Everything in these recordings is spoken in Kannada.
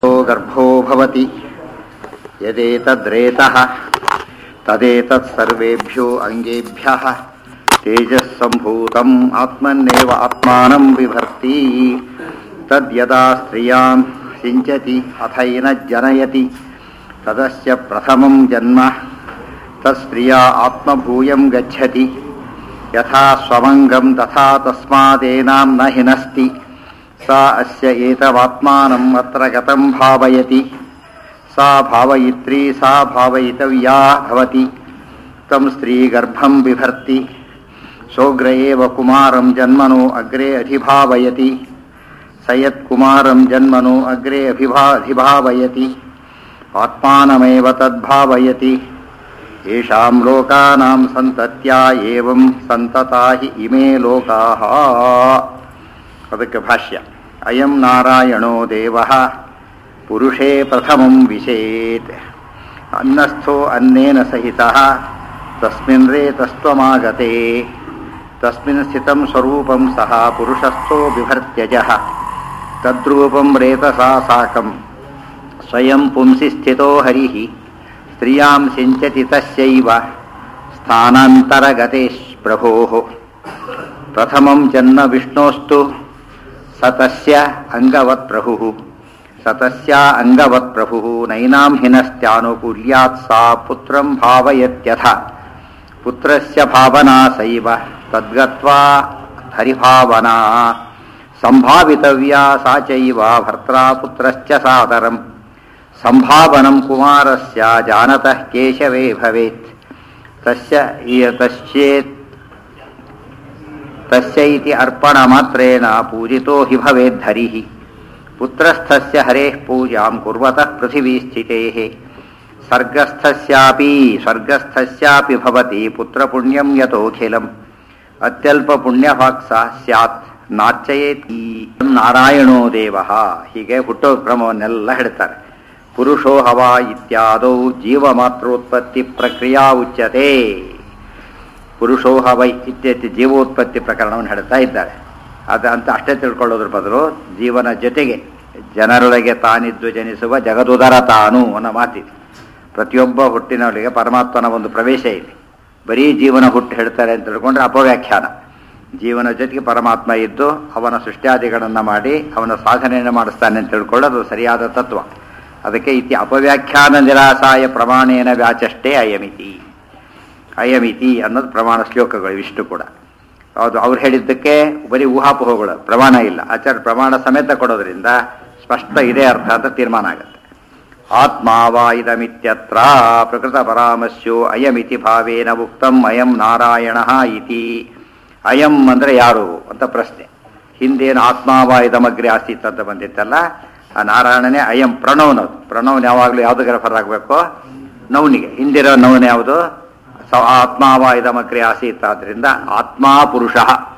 गर्भो भवति यदेतद्रेतः तदेतत्सर्वेभ्यो अङ्गेभ्यः तेजःसम्भूतम् आत्मन्नेव आत्मानं बिभर्ति तद्यदा स्त्रियां सिञ्चति अथैन जनयति तदस्य प्रथमं जन्म तत्स्त्रिया आत्मभूयं गच्छति यथा स्वमङ्गं तथा तस्मादेनां न हिनस्ति सा अस्य एतवात्मानम् अत्र गतं भावयति सा भावयित्री सा भावयितव्या भवति तं स्त्रीगर्भं बिभर्ति सोग्र एव कुमारं जन्मनो अग्रे अधिभावयति स यत्कुमारं जन्मनो अग्रे अभिभा अधिभावयति आत्मानमेव तद्भावयति येषां लोकानां सन्तत्या एवं सन्तता हि इमे ಲೋಕಾಃ ಅದಕ್ಕೆ ಭಾಷ್ಯ ಅಯಂ ನಾರಾಯಣೋ ದೇವ ಪುರುಷೇ ಪ್ರಥಮಂ ವಿಶೇತ್ ಅನ್ನಸ್ಥೋ ಅನ್ನೇನ ಸಹಿತ ತಸ್ಮಿನ್ ರೇತಸ್ತ್ವಮಾಗತೆ ತಸ್ಮಿನ್ ಸ್ಥಿತಂ ಸ್ವರೂಪಂ ಸಹ ಪುರುಷಸ್ಥೋ ಬಿಭರ್ತ್ಯಜ ತದ್ರೂಪಂ ರೇತಸಾ ಸಾಕಂ ಸ್ವಯಂ ಪುಂಸಿ ಸ್ಥಿತೋ ಹರಿ ಸ್ತ್ರಿಯಾಂ ಸಿಂಚತಿ ತಸ್ಯೈವ ಸ್ಥಾನಾಂತರಗತೇಶ್ ಪ್ರಭೋ ಪ್ರಥಮಂ ಜನ್ಮ ವಿಷ್ಣೋಸ್ತು ಸತಸ್ಯ ಅಂಗವತ್ ಪ್ರಭು ಸತಸ್ಯ ಅಂಗವತ್ ಪ್ರಭು ನೈನಾಂ ಹಿನಸ್ತ್ಯಾನುಕೂಲ್ಯಾತ್ ಸಾ ಪುತ್ರಂ ಭಾವಯತ್ಯಥ ಪುತ್ರಸ್ಯ ಭಾವನಾ ಸೈವ ತದ್ಗತ್ವಾ ಹರಿಭಾವನಾ ಸಂಭಾವಿತವ್ಯಾ ಸಾ ಚೈವ ಭರ್ತ್ರಾ ಪುತ್ರಶ್ಚ ಸಾದರಂ ಸಂಭಾವನಂ ಕುಮಾರಸ್ಯ ಜಾನತಃ ಕೇಶವೇ ಭವೇತ್ ತಸ್ಯ ತಶ್ಚೇತ್ ತಸ್ಯ ಇತಿ ಅರ್ಪಣ ಮಾತ್ರೇಣ ಪೂಜಿತೋ ಹಿ ಭವೇದ್ಧರಿಃ ಪುತ್ರಸ್ಥಸ್ಯ ಹರೇಃ ಪೂಜಾಂ ಕುರ್ವತಃ ಪೃಥಿವೀ ಸ್ಥಿತೇಃ ಸರ್ಗಸ್ಥಸ್ಯಾಪಿ ಸ್ವರ್ಗಸ್ಥಸ್ಯಾಪಿ ಭವತಿ ಪುತ್ರಪುಣ್ಯಂ ಯತೋಖಿಲಂ ಅತ್ಯಲ್ಪ ಪುಣ್ಯಭಾಕ್ಸ ಸ್ಯಾತ್ ನಾರ್ಚಯೇತಿ ನಾರಾಯಣೋ ದೇವ ಹೀಗೆ ಹುಟ್ಟೋ ಕ್ರಮವನ್ನೆಲ್ಲ ಹೇಳ್ತಾರೆ ಪುರುಷೋ ಹವ ಇತ್ಯಾದೌ ಜೀವಮಾತ್ರೋತ್ಪತ್ತಿ ಪ್ರಕ್ರಿಯಾ ಉಚ್ಯತೆ ಪುರುಷೋ ಹವೈ ಇತ್ಯತಿ ಜೀವೋತ್ಪತ್ತಿ ಪ್ರಕರಣವನ್ನು ಹೇಳ್ತಾ ಇದ್ದಾರೆ ಅದು ಅಂತ ಅಷ್ಟೇ ತಿಳ್ಕೊಳ್ಳೋದ್ರ ಬದಲು ಜೀವನ ಜೊತೆಗೆ ಜನರೊಳಗೆ ತಾನಿದ್ದು ಜನಿಸುವ ಜಗದುದರ ತಾನು ಅನ್ನೋ ಮಾತಿದೆ ಪ್ರತಿಯೊಬ್ಬ ಹುಟ್ಟಿನೊಳಗೆ ಪರಮಾತ್ಮನ ಒಂದು ಪ್ರವೇಶ ಇದೆ ಬರೀ ಜೀವನ ಹುಟ್ಟು ಹೇಳ್ತಾರೆ ಅಂತ ತಿಳ್ಕೊಂಡ್ರೆ ಅಪವ್ಯಾಖ್ಯಾನ ಜೀವನ ಜೊತೆಗೆ ಪರಮಾತ್ಮ ಇದ್ದು ಅವನ ಸೃಷ್ಟ್ಯಾದಿಗಳನ್ನು ಮಾಡಿ ಅವನ ಸಾಧನೆಯನ್ನು ಮಾಡಿಸ್ತಾನೆ ಅಂತ ತಿಳ್ಕೊಳ್ಳೋದು ಸರಿಯಾದ ತತ್ವ ಅದಕ್ಕೆ ಇತಿ ಅಪವ್ಯಾಖ್ಯಾನ ನಿರಾಸಾಯ ಪ್ರಮಾಣೇನ ವ್ಯಾಚಷ್ಟೇ ಅಯಮಿತಿ ಅಯಮಿತಿ ಅನ್ನೋದು ಪ್ರಮಾಣ ಶ್ಲೋಕಗಳು ಇಷ್ಟು ಕೂಡ ಹೌದು ಅವ್ರು ಹೇಳಿದ್ದಕ್ಕೆ ಬರೀ ಊಹಾಪೋಹಗಳು ಪ್ರಮಾಣ ಇಲ್ಲ ಆಚಾರ್ಯ ಪ್ರಮಾಣ ಸಮೇತ ಕೊಡೋದ್ರಿಂದ ಸ್ಪಷ್ಟ ಇದೇ ಅರ್ಥ ಅಂತ ತೀರ್ಮಾನ ಆಗುತ್ತೆ ಆತ್ಮಾವಾ ಇದಮಿತ್ಯತ್ರ ಪ್ರಕೃತ ಪರಾಮಸ್ಯೋ ಅಯಮಿತಿ ಭಾವೇನ ಉಕ್ತಂ ಅಯಂ ನಾರಾಯಣ ಇತಿ ಅಯಂ ಅಂದರೆ ಯಾರು ಅಂತ ಪ್ರಶ್ನೆ ಹಿಂದೇನು ಆತ್ಮಾವಾ ಇದಮಗ್ರಿ ಆಸ್ತಿತ್ ಅಂತ ಬಂದಿತ್ತಲ್ಲ ಆ ನಾರಾಯಣನೇ ಅಯಂ ಪ್ರಣವ್ನದು ಪ್ರಣವ್ನ ಯಾವಾಗಲೂ ಯಾವುದಕ್ಕೆ ರೆಫರ್ ಆಗಬೇಕು ನೌನಿಗೆ ಹಿಂದಿರೋ ನೌನ್ ಯಾವುದು ಆತ್ಮಾವ ಇದಮಗ್ರಿ ಆಸೀತ್ ಆದ್ರಿಂದ ಆತ್ಮಾ ಪುರುಷ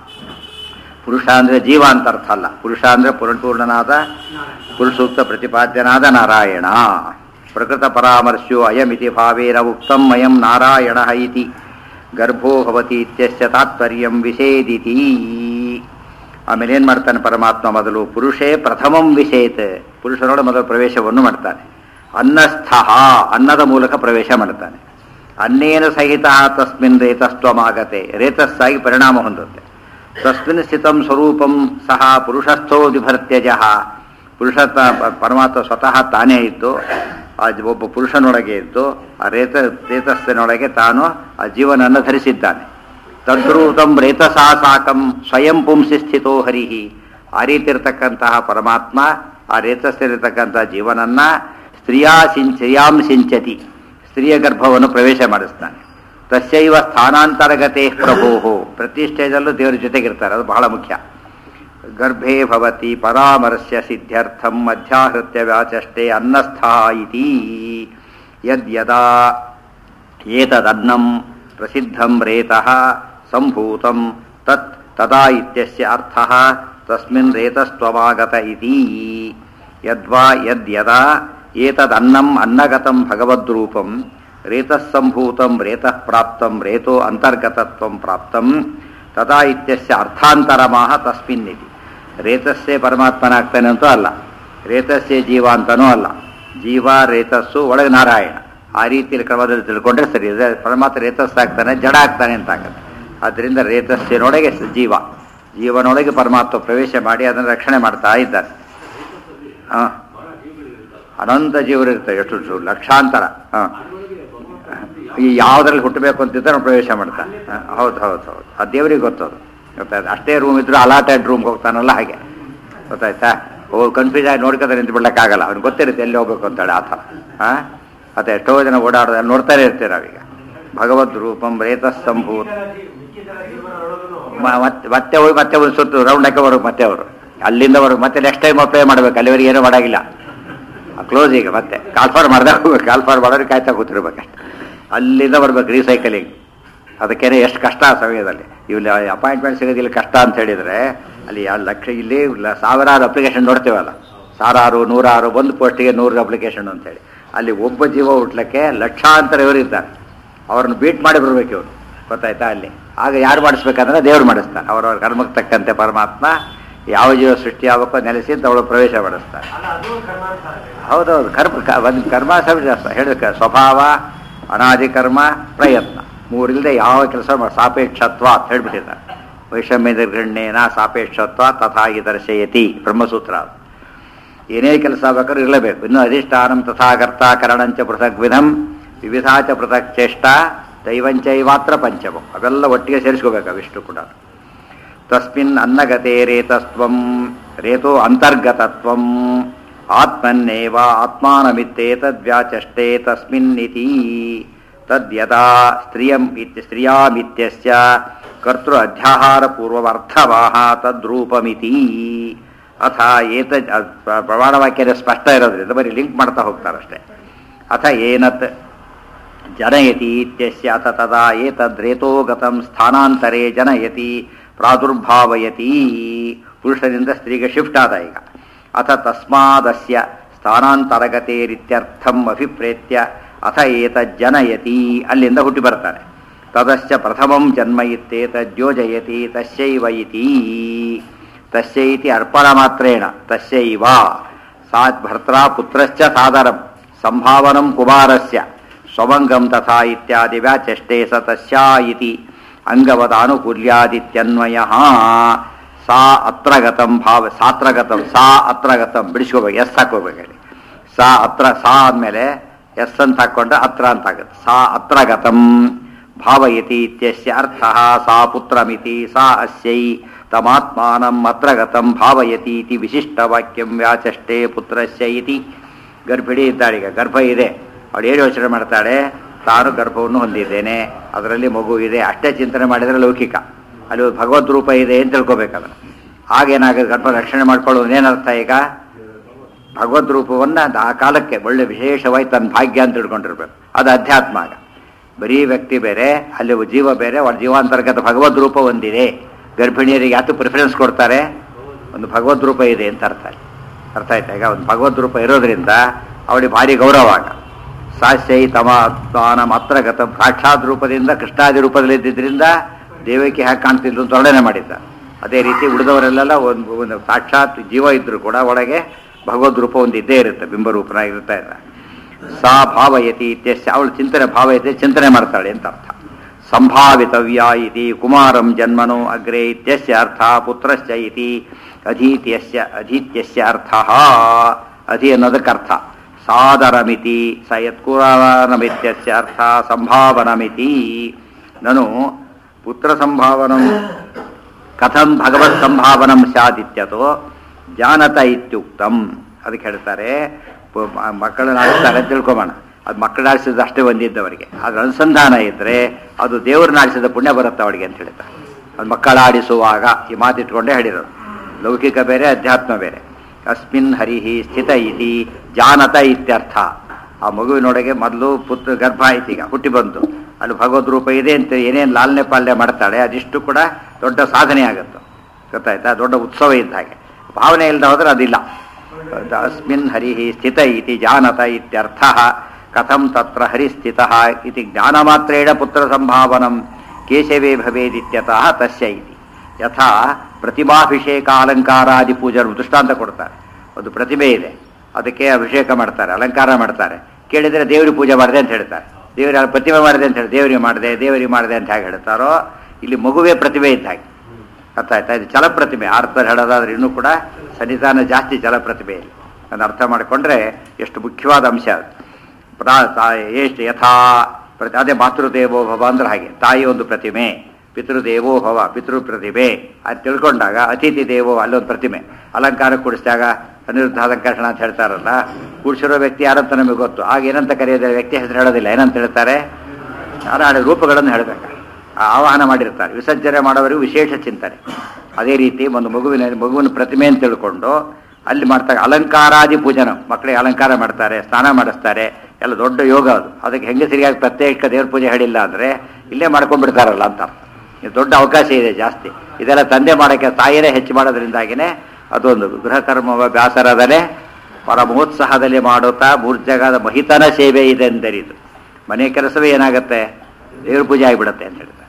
ಪುರುಷ ಅಂದ್ರೆ ಜೀವ ಅಂತ ಅರ್ಥ ಅಲ್ಲ ಪುರುಷ ಅಂದ್ರೆ ಪೂರ್ಣಪೂರ್ಣನಾದ ಪುರುಷೂಕ್ತ ಪ್ರತಿಪಾದ್ಯನಾದ ನಾರಾಯಣ ಪ್ರಕೃತ ಪರಾಮರ್ಶ್ಯೋ ಅಯಮಿತಿ ಭಾವೇನ ಉಕ್ತಂ ಅಯಂ ನಾರಾಯಣ ಇತಿ ಗರ್ಭೋ ಭವತಿ ಇತ್ಯಸ್ಯ ತಾತ್ಪರ್ಯಂ ವಿಷೇದಿತಿ ಆಮೇಲೆ ಏನ್ ಮಾಡ್ತಾನೆ ಪರಮಾತ್ಮ ಮೊದಲು ಪುರುಷೇ ಪ್ರಥಮಂ ವಿಷೇತ್ ಪುರುಷನೋಡ ಮೊದಲು ಪ್ರವೇಶವನ್ನು ಮಾಡ್ತಾನೆ ಅನ್ನಸ್ಥ ಅನ್ನದ ಮೂಲಕ ಪ್ರವೇಶ ಮಾಡ್ತಾನೆ ಅನ್ನೇನ ಸಹಿತ ತಸ್ಮಿನ್ ರೇತಸ್ತ್ವಮಾಗತೆ ರೇತಸ್ಸಾಗಿ ಪರಿಣಾಮ ಹೊಂದುತ್ತೆ ತಸ್ಮಿನ್ ಸ್ಥಿತಂ ಸ್ವರೂಪಂ ಸಹ ಪುರುಷಸ್ಥೋ ವಿಭರ್ತ್ಯಜ ಪುರುಷ ಪರಮಾತ್ಮ ಸ್ವತಃ ತಾನೇ ಇದ್ದು ಆ ಒಬ್ಬ ಪುರುಷನೊಳಗೆ ಇದ್ದು ಆ ರೇತ ರೇತಸ್ಸಿನೊಳಗೆ ತಾನು ಆ ಜೀವನನ್ನು ಧರಿಸಿದ್ದಾನೆ ತದ್ರೂತಂ ರೇತಸಾ ಸಾಕಂ ಸ್ವಯಂ ಪುಂಸಿ ಸ್ಥಿತೋ ಹರಿಹಿ ಆ ರೀತಿ ಇರತಕ್ಕಂತಹ ಪರಮಾತ್ಮ ಆ ರೇತಸ್ಸಿರತಕ್ಕಂಥ ಜೀವನನ್ನ ಸ್ತ್ರೀಯಾ ಸಿಂಚ ಸ್ತ್ರೀಯಾಂ ಸಿಂಚತಿ ಸ್ತ್ರೀಯ ಗರ್ಭವನ್ನು ಪ್ರವೇಶ ಮಾಡಿಸ್ತಾನೆ ತಸ್ಯೈವ ಸ್ಥಾನಾಂತರಗತೆ ಪ್ರಭೋ ಪ್ರತಿ ಸ್ಟೇಜಲ್ಲೂ ದೇವರ ಜೊತೆಗಿರ್ತಾರೆ ಅದು ಬಹಳ ಮುಖ್ಯ ಗರ್ಭೇ ಭವತಿ ಪರಾಮರ್ಶ್ಯ ಸಿದ್ಧ್ಯರ್ಥಂ ಮಧ್ಯಾಹೃತ್ಯ ವ್ಯಾಚಷ್ಟೇ ಅನ್ನಸ್ಥ ಇತಿ ಯದ್ಯದಾ ಏತದನ್ನಂ ಪ್ರಸಿದ್ಧಂ ರೇತಃ ಸಂಭೂತಂ ತತ್ ತದಾ ಇತ್ಯಸ್ಯ ಅರ್ಥಃ ತಸ್ಮಿನ್ ರೇತಸ್ತ್ವಮಾಗತ ಇತಿ ಯದ್ವಾ ಯದ್ಯದಾ ಏತದನ್ನಂ ಅನ್ನಗತಂ ಭಗವದ್ರೂಪಂ ರೇತಸ್ಸಂಭೂತಂ ರೇತಃ ಪ್ರಾಪ್ತಂ ರೇತೋ ಅಂತರ್ಗತತ್ವಂ ಪ್ರಾಪ್ತಂ ತದಾ ಇತ್ಯಸ್ಯ ಅರ್ಥಾಂತರಮಾಹ ತಸ್ಮಿನ್ ಇತಿ ರೇತಸ್ಸೇ ಪರಮಾತ್ಮನಾಗ್ತಾನೆ ಅಂತೂ ಅಲ್ಲ ರೇತಸ್ಸೇ ಜೀವ ಅಂತನೂ ಅಲ್ಲ ಜೀವ ರೇತಸ್ಸು ಒಳಗೆ ನಾರಾಯಣ ಆ ರೀತಿಯಲ್ಲಿ ಕ್ರಮದಲ್ಲಿ ತಿಳ್ಕೊಂಡ್ರೆ ಸರಿ ಇದೆ ಪರಮಾತ್ಮ ರೇತಸ್ ಆಗ್ತಾನೆ ಜಡ ಆಗ್ತಾನೆ ಅಂತ ಆಗುತ್ತೆ ಆದ್ದರಿಂದ ರೇತಸ್ಸಿನೊಳಗೆ ಸ- ಜೀವ ಜೀವನೊಳಗೆ ಪರಮಾತ್ಮ ಪ್ರವೇಶ ಮಾಡಿ ಅದನ್ನು ರಕ್ಷಣೆ ಮಾಡ್ತಾ ಇದ್ದಾರೆ ಹಾಂ ಅನಂತ ಜೀವರು ಇರ್ತವೆ ಎಷ್ಟು ಎಷ್ಟು ಲಕ್ಷಾಂತರ ಹಾಂ ಈ ಯಾವುದ್ರಲ್ಲಿ ಹುಟ್ಟಬೇಕು ಅಂತಿದ್ರೆ ಅವ್ನು ಪ್ರವೇಶ ಮಾಡ್ತಾನೆ ಹ, ಹೌದು ಹೌದು ಹೌದು ಆ ದೇವ್ರಿಗೆ ಗೊತ್ತದು ಗೊತ್ತಾಯ್ತು ಅಷ್ಟೇ ರೂಮ್ ಇದ್ರು ಅಲಾಟೆಡ್ ರೂಮ್ಗೆ ಹೋಗ್ತಾನಲ್ಲ ಹಾಗೆ ಗೊತ್ತಾಯ್ತಾ ಓ ಕನ್ಫ್ಯೂಸ್ ಆಗಿ ನೋಡ್ಕೊಂಡ್ರೆ ನಿಂತು ಬಿಡ್ಲಿಕ್ಕಾಗಲ್ಲ ಅವ್ನಿಗೆ ಗೊತ್ತಿರುತ್ತೆ ಎಲ್ಲಿ ಹೋಗ್ಬೇಕು ಅಂತೇಳಿ ಆ ಥರ ಹಾಂ ಮತ್ತೆ ಎಷ್ಟೋ ಜನ ಓಡಾಡೋದು ಅಲ್ಲಿ ನೋಡ್ತಾನೆ ಇರ್ತೀವಿ ನಾವೀಗ ಭಗವದ್ ರೂಪಂ ರೇತಸ್ಸಂಭೂತ್ ಮ- ಮತ್ತೆ ಮತ್ತೆ ಹೋಗಿ ಮತ್ತೆ ಒಂದು ಸುತ್ತು ರೌಂಡ್ ಹಾಕಿ ಬರ್ಬೇಕು ಮತ್ತೆ ಅವರು ಅಲ್ಲಿಂದ ಬರ್ಬೇಕು ಮತ್ತೆ ನೆಕ್ಸ್ಟ್ ಟೈಮ್ ಅಪ್ಲೈ ಮಾಡ್ಬೇಕು ಅಲ್ಲಿವರೆಗೆ ಏನೂ ಮಾಡಾಗಿಲ್ಲ ಕ್ಲೋಸ್ ಈಗ ಮತ್ತೆ ಕಾಲ್ಫಾರ್ ಮಾಡ್ದಾಗ ಹೋಗ್ಬೇಕು ಕಾಲ್ಫಾರ್ ಮಾಡೋರಿಗೆ ಕಾಯ್ತಾ ಕೂತಿರ್ಬೇಕು ಅಲ್ಲಿಂದ ಬರ್ಬೇಕು ರೀಸೈಕಲಿಂಗ್ ಅದಕ್ಕೇನೆ ಎಷ್ಟು ಕಷ್ಟ ಆ ಸಮಯದಲ್ಲಿ ಇಲ್ಲಿ ಅಪಾಯಿಂಟ್ಮೆಂಟ್ ಸಿಗೋದಿಲ್ಲ ಕಷ್ಟ ಅಂತ ಹೇಳಿದ್ರೆ ಅಲ್ಲಿ ಆ ಲಕ್ಷ ಇಲ್ಲಿ ಲ- ಸಾವಿರಾರು ಅಪ್ಲಿಕೇಶನ್ ನೋಡ್ತೇವಲ್ಲ ಸಾವಿರಾರು ನೂರಾರು ಒಂದು ಪೋಸ್ಟಿಗೆ ನೂರು ಅಪ್ಲಿಕೇಶನ್ ಅಂತೇಳಿ ಅಲ್ಲಿ ಒಬ್ಬ ಜೀವ ಹುಟ್ಲಿಕ್ಕೆ ಲಕ್ಷಾಂತರ ಇವರು ಇದ್ದಾರೆ ಅವ್ರನ್ನ ಬೀಟ್ ಮಾಡಿ ಬರ್ಬೇಕು ಇವರು ಗೊತ್ತಾಯ್ತಾ ಅಲ್ಲಿ ಆಗ ಯಾರು ಮಾಡಿಸ್ಬೇಕಂದ್ರೆ ದೇವ್ರು ಮಾಡಿಸ್ತಾರೆ ಅವರವ್ರ ಕರ್ಮಕ್ಕೆ ತಕ್ಕಂತೆ ಪರಮಾತ್ಮ ಯಾವ ಜೀವ ಸೃಷ್ಟಿ ಆಗಬೇಕೋ ನೆಲೆಸಿ ಅವಳು ಪ್ರವೇಶ ಮಾಡಿಸ್ತಾರೆ ಹೌದೌದು ಕರ್ಮ ಕ- ಒಂದು ಕರ್ಮ ಹೇಳಿದ ಸ್ವಭಾವ ಅನಾದಿ ಕರ್ಮ ಪ್ರಯತ್ನ ಮೂರಿಲ್ಲದೆ ಯಾವ ಕೆಲಸ ಮಾಡ ಸಾಪೇಕ್ಷತ್ವ ಅಂತ ಹೇಳ್ಬಿಟ್ಟಿದ್ದಾರೆ ವೈಷಮ್ಯದ ಗಣ್ಯೇನ ಸಾಪೇಕ್ಷತ್ವ ತಥಾ ದರ್ಶಯತಿ ಬ್ರಹ್ಮಸೂತ್ರ ಅದು. ಏನೇ ಕೆಲಸ ಬೇಕಾದ್ರೂ ಇರಲೇಬೇಕು ಇನ್ನು ಅಧಿಷ್ಠಾನಂ ತಥಾಕರ್ತ ಕರಣಂಚ ಪೃಥಕ್ ವಿಧಂ ವಿವಿಧಾಚ ಪೃಥಕ್ ಚೇಷ್ಟ ದೈವಂಚೈವಾತ್ರ ಪಂಚಮಂ ಅವೆಲ್ಲ ಒಟ್ಟಿಗೆ ಸೇರಿಸ್ಕೋಬೇಕು ಅವಿಷ್ಟು ಕೂಡ ತಸ್ಮಿನ್ ಅನ್ನಗತೆ ರೇತಸ್ತ್ವಂ ರೇತೋ ಅಂತರ್ಗತತ್ವಂ ಆತ್ಮನ್ನೇವ ಆತ್ಮಾನಮಿತ್ತೇತದ್ವ್ಯಾಚಷ್ಟೇ ತಸ್ಮಿನ್ನಿತಿ ತದ್ಯದಾ ಸ್ತ್ರಿಯಂ ಇತ್ಯ ಸ್ತ್ರಿಯಾಮಿತ್ಯಸ್ಯ ಕರ್ತೃ ಅಧ್ಯಾಹಾರ ಪೂರ್ವವರ್ಥವಾಹ ತದ್ರೂಪಮಿತಿ ಅಥ ಏತ ಅದ್ ಪ್ರ- ಪ್ರಮಾಣವಾಕ್ಯದ ಸ್ಪಷ್ಟ ಇರೋದ್ರಿಂದ ಬರೀ ಲಿಂಕ್ ಮಾಡ್ತಾ ಹೋಗ್ತಾರಷ್ಟೇ ಅಥ ಏನತ್ ಜನಯತಿ ಇತ್ಯಸ್ಯ ಅಥ ತದಾ ಏತದ್ರೇತೋ ಗತಂ ಸ್ಥಾನಾಂತರೇ ಜನಯತಿ ಪ್ರಾದುರ್ಭಾವಯತಿ ಪುರುಷನಿಂದ ಸ್ತ್ರೀಗೆ ಶಿಫ್ಟ್ ಆದ ಈಗ ಅಥ ತಸ್ಮಾದಸ್ಯ ಸ್ಥಾನಾಂತರಗತೇರಿತ್ಯರ್ಥಂ ಅಭಿಪ್ರೇತ್ಯ ಅಥ ಏತಜ್ಜನಯತಿ ಅಲ್ಲಿಂದ ಹುಟ್ಟಿ ಬರ್ತಾನೆ ತದಶ್ಚ ಪ್ರಥಮಂ ಜನ್ಮ ಇತ್ತೇತದ್ಯೋಜಯತಿ ತಸ್ಯೈವ ಇತಿ ತಸ್ಯ ಇತಿ ಅರ್ಪಣ ಮಾತ್ರೇಣ ತಸ್ಯೈವ ಸಾ ಭರ್ತ್ರ ಪುತ್ರಶ್ಚ ಸಾದರಂ ಸಂಭಾವನಂ ಕುಮಾರಸ್ಯ ಸ್ವಮಂಗಂ ತಥಾ ಇತ್ಯಾದಿ ವ್ಯಾಚಷ್ಟೇ ಸ ತಸ್ಯಾ ಇತಿ ಅಂಗವದಾನುಕೂಲ್ಯಾದಿತ್ಯನ್ವಯ ಸಾ ಅತ್ರಗತಂ ಭಾವ ಸಾತ್ರಗತಂ ಸಾ ಅತ್ರಗತಂ ಬಿಡಿಸ್ಕೋಬೇಕು ಎಸ್ ಹಾಕೋಬೇಕು ಹೇಳಿ ಸಾ ಅತ್ರ ಸಾ ಆದ್ಮೇಲೆ ಎಸ್ ಅಂತ ಹಾಕೊಂಡ್ರೆ ಅತ್ರ ಅಂತ ಆಗುತ್ತೆ ಸಾ ಅತ್ರಗತಂ ಭಾವಯತಿ ಇತ್ಯಸ್ಯ ಅರ್ಥ ಸಾ ಪುತ್ರಮಿತಿ ಸಾ ಅಸ್ಯೈ ತಮಾತ್ಮಾನಂ ಅತ್ರಗತಂ ಭಾವಯತಿ ಇತಿ ವಿಶಿಷ್ಟವಾಕ್ಯಂ ವ್ಯಾಚಷ್ಟೇ ಪುತ್ರಸ್ಯ ಇತಿ ಗರ್ಭಿಣಿ ಇದ್ದಾಳೀಗ ಗರ್ಭ ಇದೆ ಅವಳು ಏನು ಯೋಚನೆ ಮಾಡ್ತಾಳೆ ತಾನು ಗರ್ಭವನ್ನು ಹೊಂದಿದ್ದೇನೆ ಅದರಲ್ಲಿ ಮಗು ಇದೆ ಅಷ್ಟೇ ಚಿಂತನೆ ಮಾಡಿದರೆ ಲೌಕಿಕ ಅಲ್ಲಿ ಒಂದು ಭಗವದ್ ರೂಪ ಇದೆ ಅಂತ ತಿಳ್ಕೊಬೇಕಲ್ಲ ಆಗೇನಾಗುತ್ತೆ ಗರ್ಭ ರಕ್ಷಣೆ ಮಾಡ್ಕೊಳ್ಳೋದು ಏನರ್ಥ ಈಗ ಭಗವದ್ ರೂಪವನ್ನ ಆ ಕಾಲಕ್ಕೆ ಒಳ್ಳೆ ವಿಶೇಷವಾಗಿ ತನ್ನ ಭಾಗ್ಯ ಅಂತ ತಿಳ್ಕೊಂಡಿರ್ಬೇಕು ಅದು ಅಧ್ಯಾತ್ಮ ಆಗ ಬರೀ ವ್ಯಕ್ತಿ ಬೇರೆ ಅಲ್ಲಿ ಜೀವ ಬೇರೆ ಅವಳ ಜೀವಾಂತರ್ಗತ ಭಗವದ್ ರೂಪ ಒಂದಿದೆ ಗರ್ಭಿಣಿಯರಿಗೆ ಯಾತು ಪ್ರಿಫರೆನ್ಸ್ ಕೊಡ್ತಾರೆ ಒಂದು ಭಗವದ್ ರೂಪ ಇದೆ ಅಂತ ಅರ್ಥ ಅರ್ಥ ಆಯ್ತಾ ಈಗ ಒಂದು ಭಗವದ್ ರೂಪ ಇರೋದ್ರಿಂದ ಅವಳಿಗೆ ಭಾರಿ ಗೌರವ ಆಗ ಸಾಸ್ಯೈ ತಮ ತಾನ ಮಾತ್ರಗತ ಸಾಕ್ಷಾತ್ ರೂಪದಿಂದ ಕೃಷ್ಣಾದಿ ರೂಪದಲ್ಲಿ ಇದ್ದಿದ್ದರಿಂದ ದೇವಕ್ಕೆ ಹೇಗೆ ಕಾಣ್ತಿದ್ರು ಅಂತ ವರ್ಣನೆ ಮಾಡಿದ್ದ ಅದೇ ರೀತಿ ಉಳಿದವರೆಲ್ಲ ಒಂದು ಒಂದು ಸಾಕ್ಷಾತ್ ಜೀವ ಇದ್ರು ಕೂಡ ಒಳಗೆ ಭಗವದ್ ರೂಪ ಒಂದು ಇದ್ದೇ ಇರುತ್ತೆ ಬಿಂಬರೂಪನಾಗಿ ಇರ್ತಾ ಇಲ್ಲ ಸಾ ಭಾವಯತಿ ಇತ್ಯಸ್ಯ ಅವಳು ಚಿಂತನೆ ಭಾವಯತಿ ಚಿಂತನೆ ಮಾಡ್ತಾಳೆ ಅಂತ ಅರ್ಥ ಸಂಭಾವಿತವ್ಯ ಇತಿ ಕುಮಾರಂ ಜನ್ಮನೋ ಅಗ್ರೆ ಇತ್ಯಸ್ಯ ಅರ್ಥ ಪುತ್ರಶ್ಚ ಇತಿ ಅಧೀತ್ಯಸ್ಯ ಅಧೀತ್ಯಸ್ಯ ಅರ್ಥ ಅಧಿ ಅನ್ನೋದಕ್ಕೆ ಅರ್ಥ ಸಾದರಮಿತಿ ಸ ಯತ್ಕುರಾನಮಿತ್ಯಸ್ಯ ಅರ್ಥ ಸಂಭಾವನಮಿತಿ ನಾನು ಪುತ್ರ ಸಂಭಾವನಂ ಕಥಂ ಭಗವತ್ ಸಂಭಾವನಂ ಸ್ಯಾದಿತ್ಯತೋ ಜಾನತ ಇತ್ಯುಕ್ತಂ ಅದಕ್ಕೆ ಹೇಳ್ತಾರೆ ಪ- ಮ- ಮಕ್ಕಳನ್ನ ಆಡಿಸ್ತಾರೆ ಅಂತ ತಿಳ್ಕೊಬೋಣ ಅದು ಮಕ್ಕಳು ಆಡಿಸಿದ ಅಷ್ಟೇ ಒಂದಿದ್ದವರಿಗೆ ಅದ್ರ ಅನುಸಂಧಾನ ಇದ್ದರೆ ಅದು ದೇವ್ರನ್ನ ಆಡಿಸಿದ ಪುಣ್ಯ ಬರುತ್ತೆ ಅವಳಿಗೆ ಅಂತ ಹೇಳ್ತಾರೆ ಅದು ಮಕ್ಕಳ ಆಡಿಸುವಾಗ ಈ ಮಾತಿಟ್ಕೊಂಡೇ ಹೇಳಿರೋದು ಲೌಕಿಕ ಬೇರೆ ಅಧ್ಯಾತ್ಮ ಬೇರೆ ಅಸ್ಮಿನ್ ಹರಿಹಿ ಸ್ಥಿತ ಇತಿ ಜಾನತ ಇತ್ಯರ್ಥ ಆ ಮಗುವಿನೊಳಗೆ ಮೊದಲು ಪುತ್ರ ಗರ್ಭ ಆಯ್ತು ಈಗ ಹುಟ್ಟಿ ಬಂತು ಅಲ್ಲಿ ಭಗವದ್ ರೂಪ ಇದೆ ಅಂತ ಏನೇನು ಲಾಲನೆ ಪಾಲನೆ ಮಾಡ್ತಾಳೆ ಅದಿಷ್ಟು ಕೂಡ ದೊಡ್ಡ ಸಾಧನೆ ಆಗುತ್ತೆ ಗೊತ್ತಾಯ್ತಾ ದೊಡ್ಡ ಉತ್ಸವ ಇದ್ದ ಹಾಗೆ ಭಾವನೆ ಇಲ್ಲದ ಹೋದ್ರೆ ಅದಿಲ್ಲ ಅಸ್ಮಿನ್ ಹರಿಹಿ ಸ್ಥಿತ ಇತಿ ಜಾನತ ಇತ್ಯರ್ಥ ಕಥಂ ತತ್ರ ಹರಿಸ್ಥಿತ ಇತಿ ಜ್ಞಾನಮಾತ್ರೇಣ ಪುತ್ರ ಸಂಭಾವನಂ ಕೇಶವೇ ಭವೇದಿತ್ಯತಃ ತಸ್ಯ ಇತಿ ಯಥಾ ಪ್ರತಿಮಾಭಿಷೇಕ ಅಲಂಕಾರಾದಿ ಪೂಜರು ದೃಷ್ಟಾಂತ ಕೊಡ್ತಾರೆ ಒಂದು ಪ್ರತಿಭೆ ಇದೆ ಅದಕ್ಕೆ ಅಭಿಷೇಕ ಮಾಡ್ತಾರೆ ಅಲಂಕಾರ ಮಾಡ್ತಾರೆ ಕೇಳಿದರೆ ದೇವರಿಗೆ ಪೂಜೆ ಮಾಡಿದೆ ಅಂತ ಹೇಳ್ತಾರೆ ದೇವರ ಪ್ರತಿಮೆ ಮಾಡಿದೆ ಅಂತ ಹೇಳಿ ದೇವರಿಗೆ ಮಾಡಿದೆ ದೇವರಿಗೆ ಮಾಡಿದೆ ಅಂತ ಹೇಗೆ ಹೇಳ್ತಾರೋ ಇಲ್ಲಿ ಮಗುವೇ ಪ್ರತಿಭೆ ಇದ್ದ ಹಾಗೆ ಅರ್ಥ ಆಯ್ತಾ ಇದು ಚಲ ಪ್ರತಿಮೆ ಅರ್ಥ ಹೇಳೋದಾದ್ರೆ ಇನ್ನೂ ಕೂಡ ಸನ್ನಿಧಾನ ಜಾಸ್ತಿ ಚಲ ಪ್ರತಿಭೆ ಇಲ್ಲಿ ಅದನ್ನು ಅರ್ಥ ಮಾಡಿಕೊಂಡ್ರೆ ಎಷ್ಟು ಮುಖ್ಯವಾದ ಅಂಶ ಅದು ಪ್ರಾ ತಾ- ಎಷ್ಟು ಯಥಾ ಪ್ರತಿ ಅದೇ ಮಾತೃದೇವೋ ಭವ ಅಂದ್ರೆ ಹಾಗೆ ತಾಯಿ ಒಂದು ಪ್ರತಿಮೆ ಪಿತೃದೇವೋ ಭವ ಪಿತೃ ಪ್ರತಿಮೆ ಅದು ತಿಳ್ಕೊಂಡಾಗ ಅತಿಥಿ ದೇವೋ ಅಲ್ಲೊಂದು ಪ್ರತಿಮೆ ಅಲಂಕಾರ ಕೂಡಿಸಿದಾಗ ಅನಿರುದ್ಧ ಅಲಂಕರಣ ಅಂತ ಹೇಳ್ತಾರಲ್ಲ ಕೂಡಿಸಿರೋ ವ್ಯಕ್ತಿ ಯಾರಂತ ನಮಗೆ ಗೊತ್ತು ಆಗ ಏನಂತ ಕರೆಯೋದಿಲ್ಲ ವ್ಯಕ್ತಿ ಹೆಸರು ಹೇಳೋದಿಲ್ಲ ಏನಂತ ಹೇಳ್ತಾರೆ ನಾರಾಯಣ ರೂಪಗಳನ್ನು ಹೇಳಬೇಕು ಆವಾಹನ ಮಾಡಿರ್ತಾರೆ ವಿಸರ್ಜನೆ ಮಾಡೋವರೆಗೂ ವಿಶೇಷ ಚಿಂತನೆ ಅದೇ ರೀತಿ ಒಂದು ಮಗುವಿನ ಮಗುವಿನ ಪ್ರತಿಮೆ ಅಂತ ತಿಳ್ಕೊಂಡು ಅಲ್ಲಿ ಮಾಡ್ತಾರೆ ಅಲಂಕಾರಾದಿ ಪೂಜನ ಮಕ್ಕಳಿಗೆ ಅಲಂಕಾರ ಮಾಡ್ತಾರೆ ಸ್ನಾನ ಮಾಡಿಸ್ತಾರೆ ಎಲ್ಲ ದೊಡ್ಡ ಯೋಗ ಅದು ಅದಕ್ಕೆ ಹೆಂಗೆ ಸರಿಯಾಗಿ ಪ್ರತ್ಯೇಕ ದೇವ್ರ ಪೂಜೆ ಹೇಳಿಲ್ಲ ಅಂದರೆ ಇಲ್ಲೇ ಮಾಡ್ಕೊಂಡ್ಬಿಡ್ತಾರಲ್ಲ ಅಂತ ಇದು ದೊಡ್ಡ ಅವಕಾಶ ಇದೆ ಜಾಸ್ತಿ ಇದೆಲ್ಲ ತಂದೆ ಮಾಡೋಕ್ಕೆ ತಾಯಿಯೇ ಹೆಚ್ಚು ಮಾಡೋದ್ರಿಂದಾಗಿನೇ ಅದೊಂದು ಗೃಹ ಕರ್ಮವ ಬ್ಯಾಸರದಲ್ಲೇ ಪರಮೋತ್ಸಾಹದಲ್ಲಿ ಮಾಡುತ್ತಾ ಮೂರ್ಜಗದ ಮಹಿತನ ಸೇವೆ ಇದೆ ಎಂದರಿದು ಮನೆ ಕೆಲಸವೇ ಏನಾಗುತ್ತೆ ದೇವ್ರ ಪೂಜೆ ಆಗಿಬಿಡುತ್ತೆ ಅಂತ ಹೇಳ್ತಾರೆ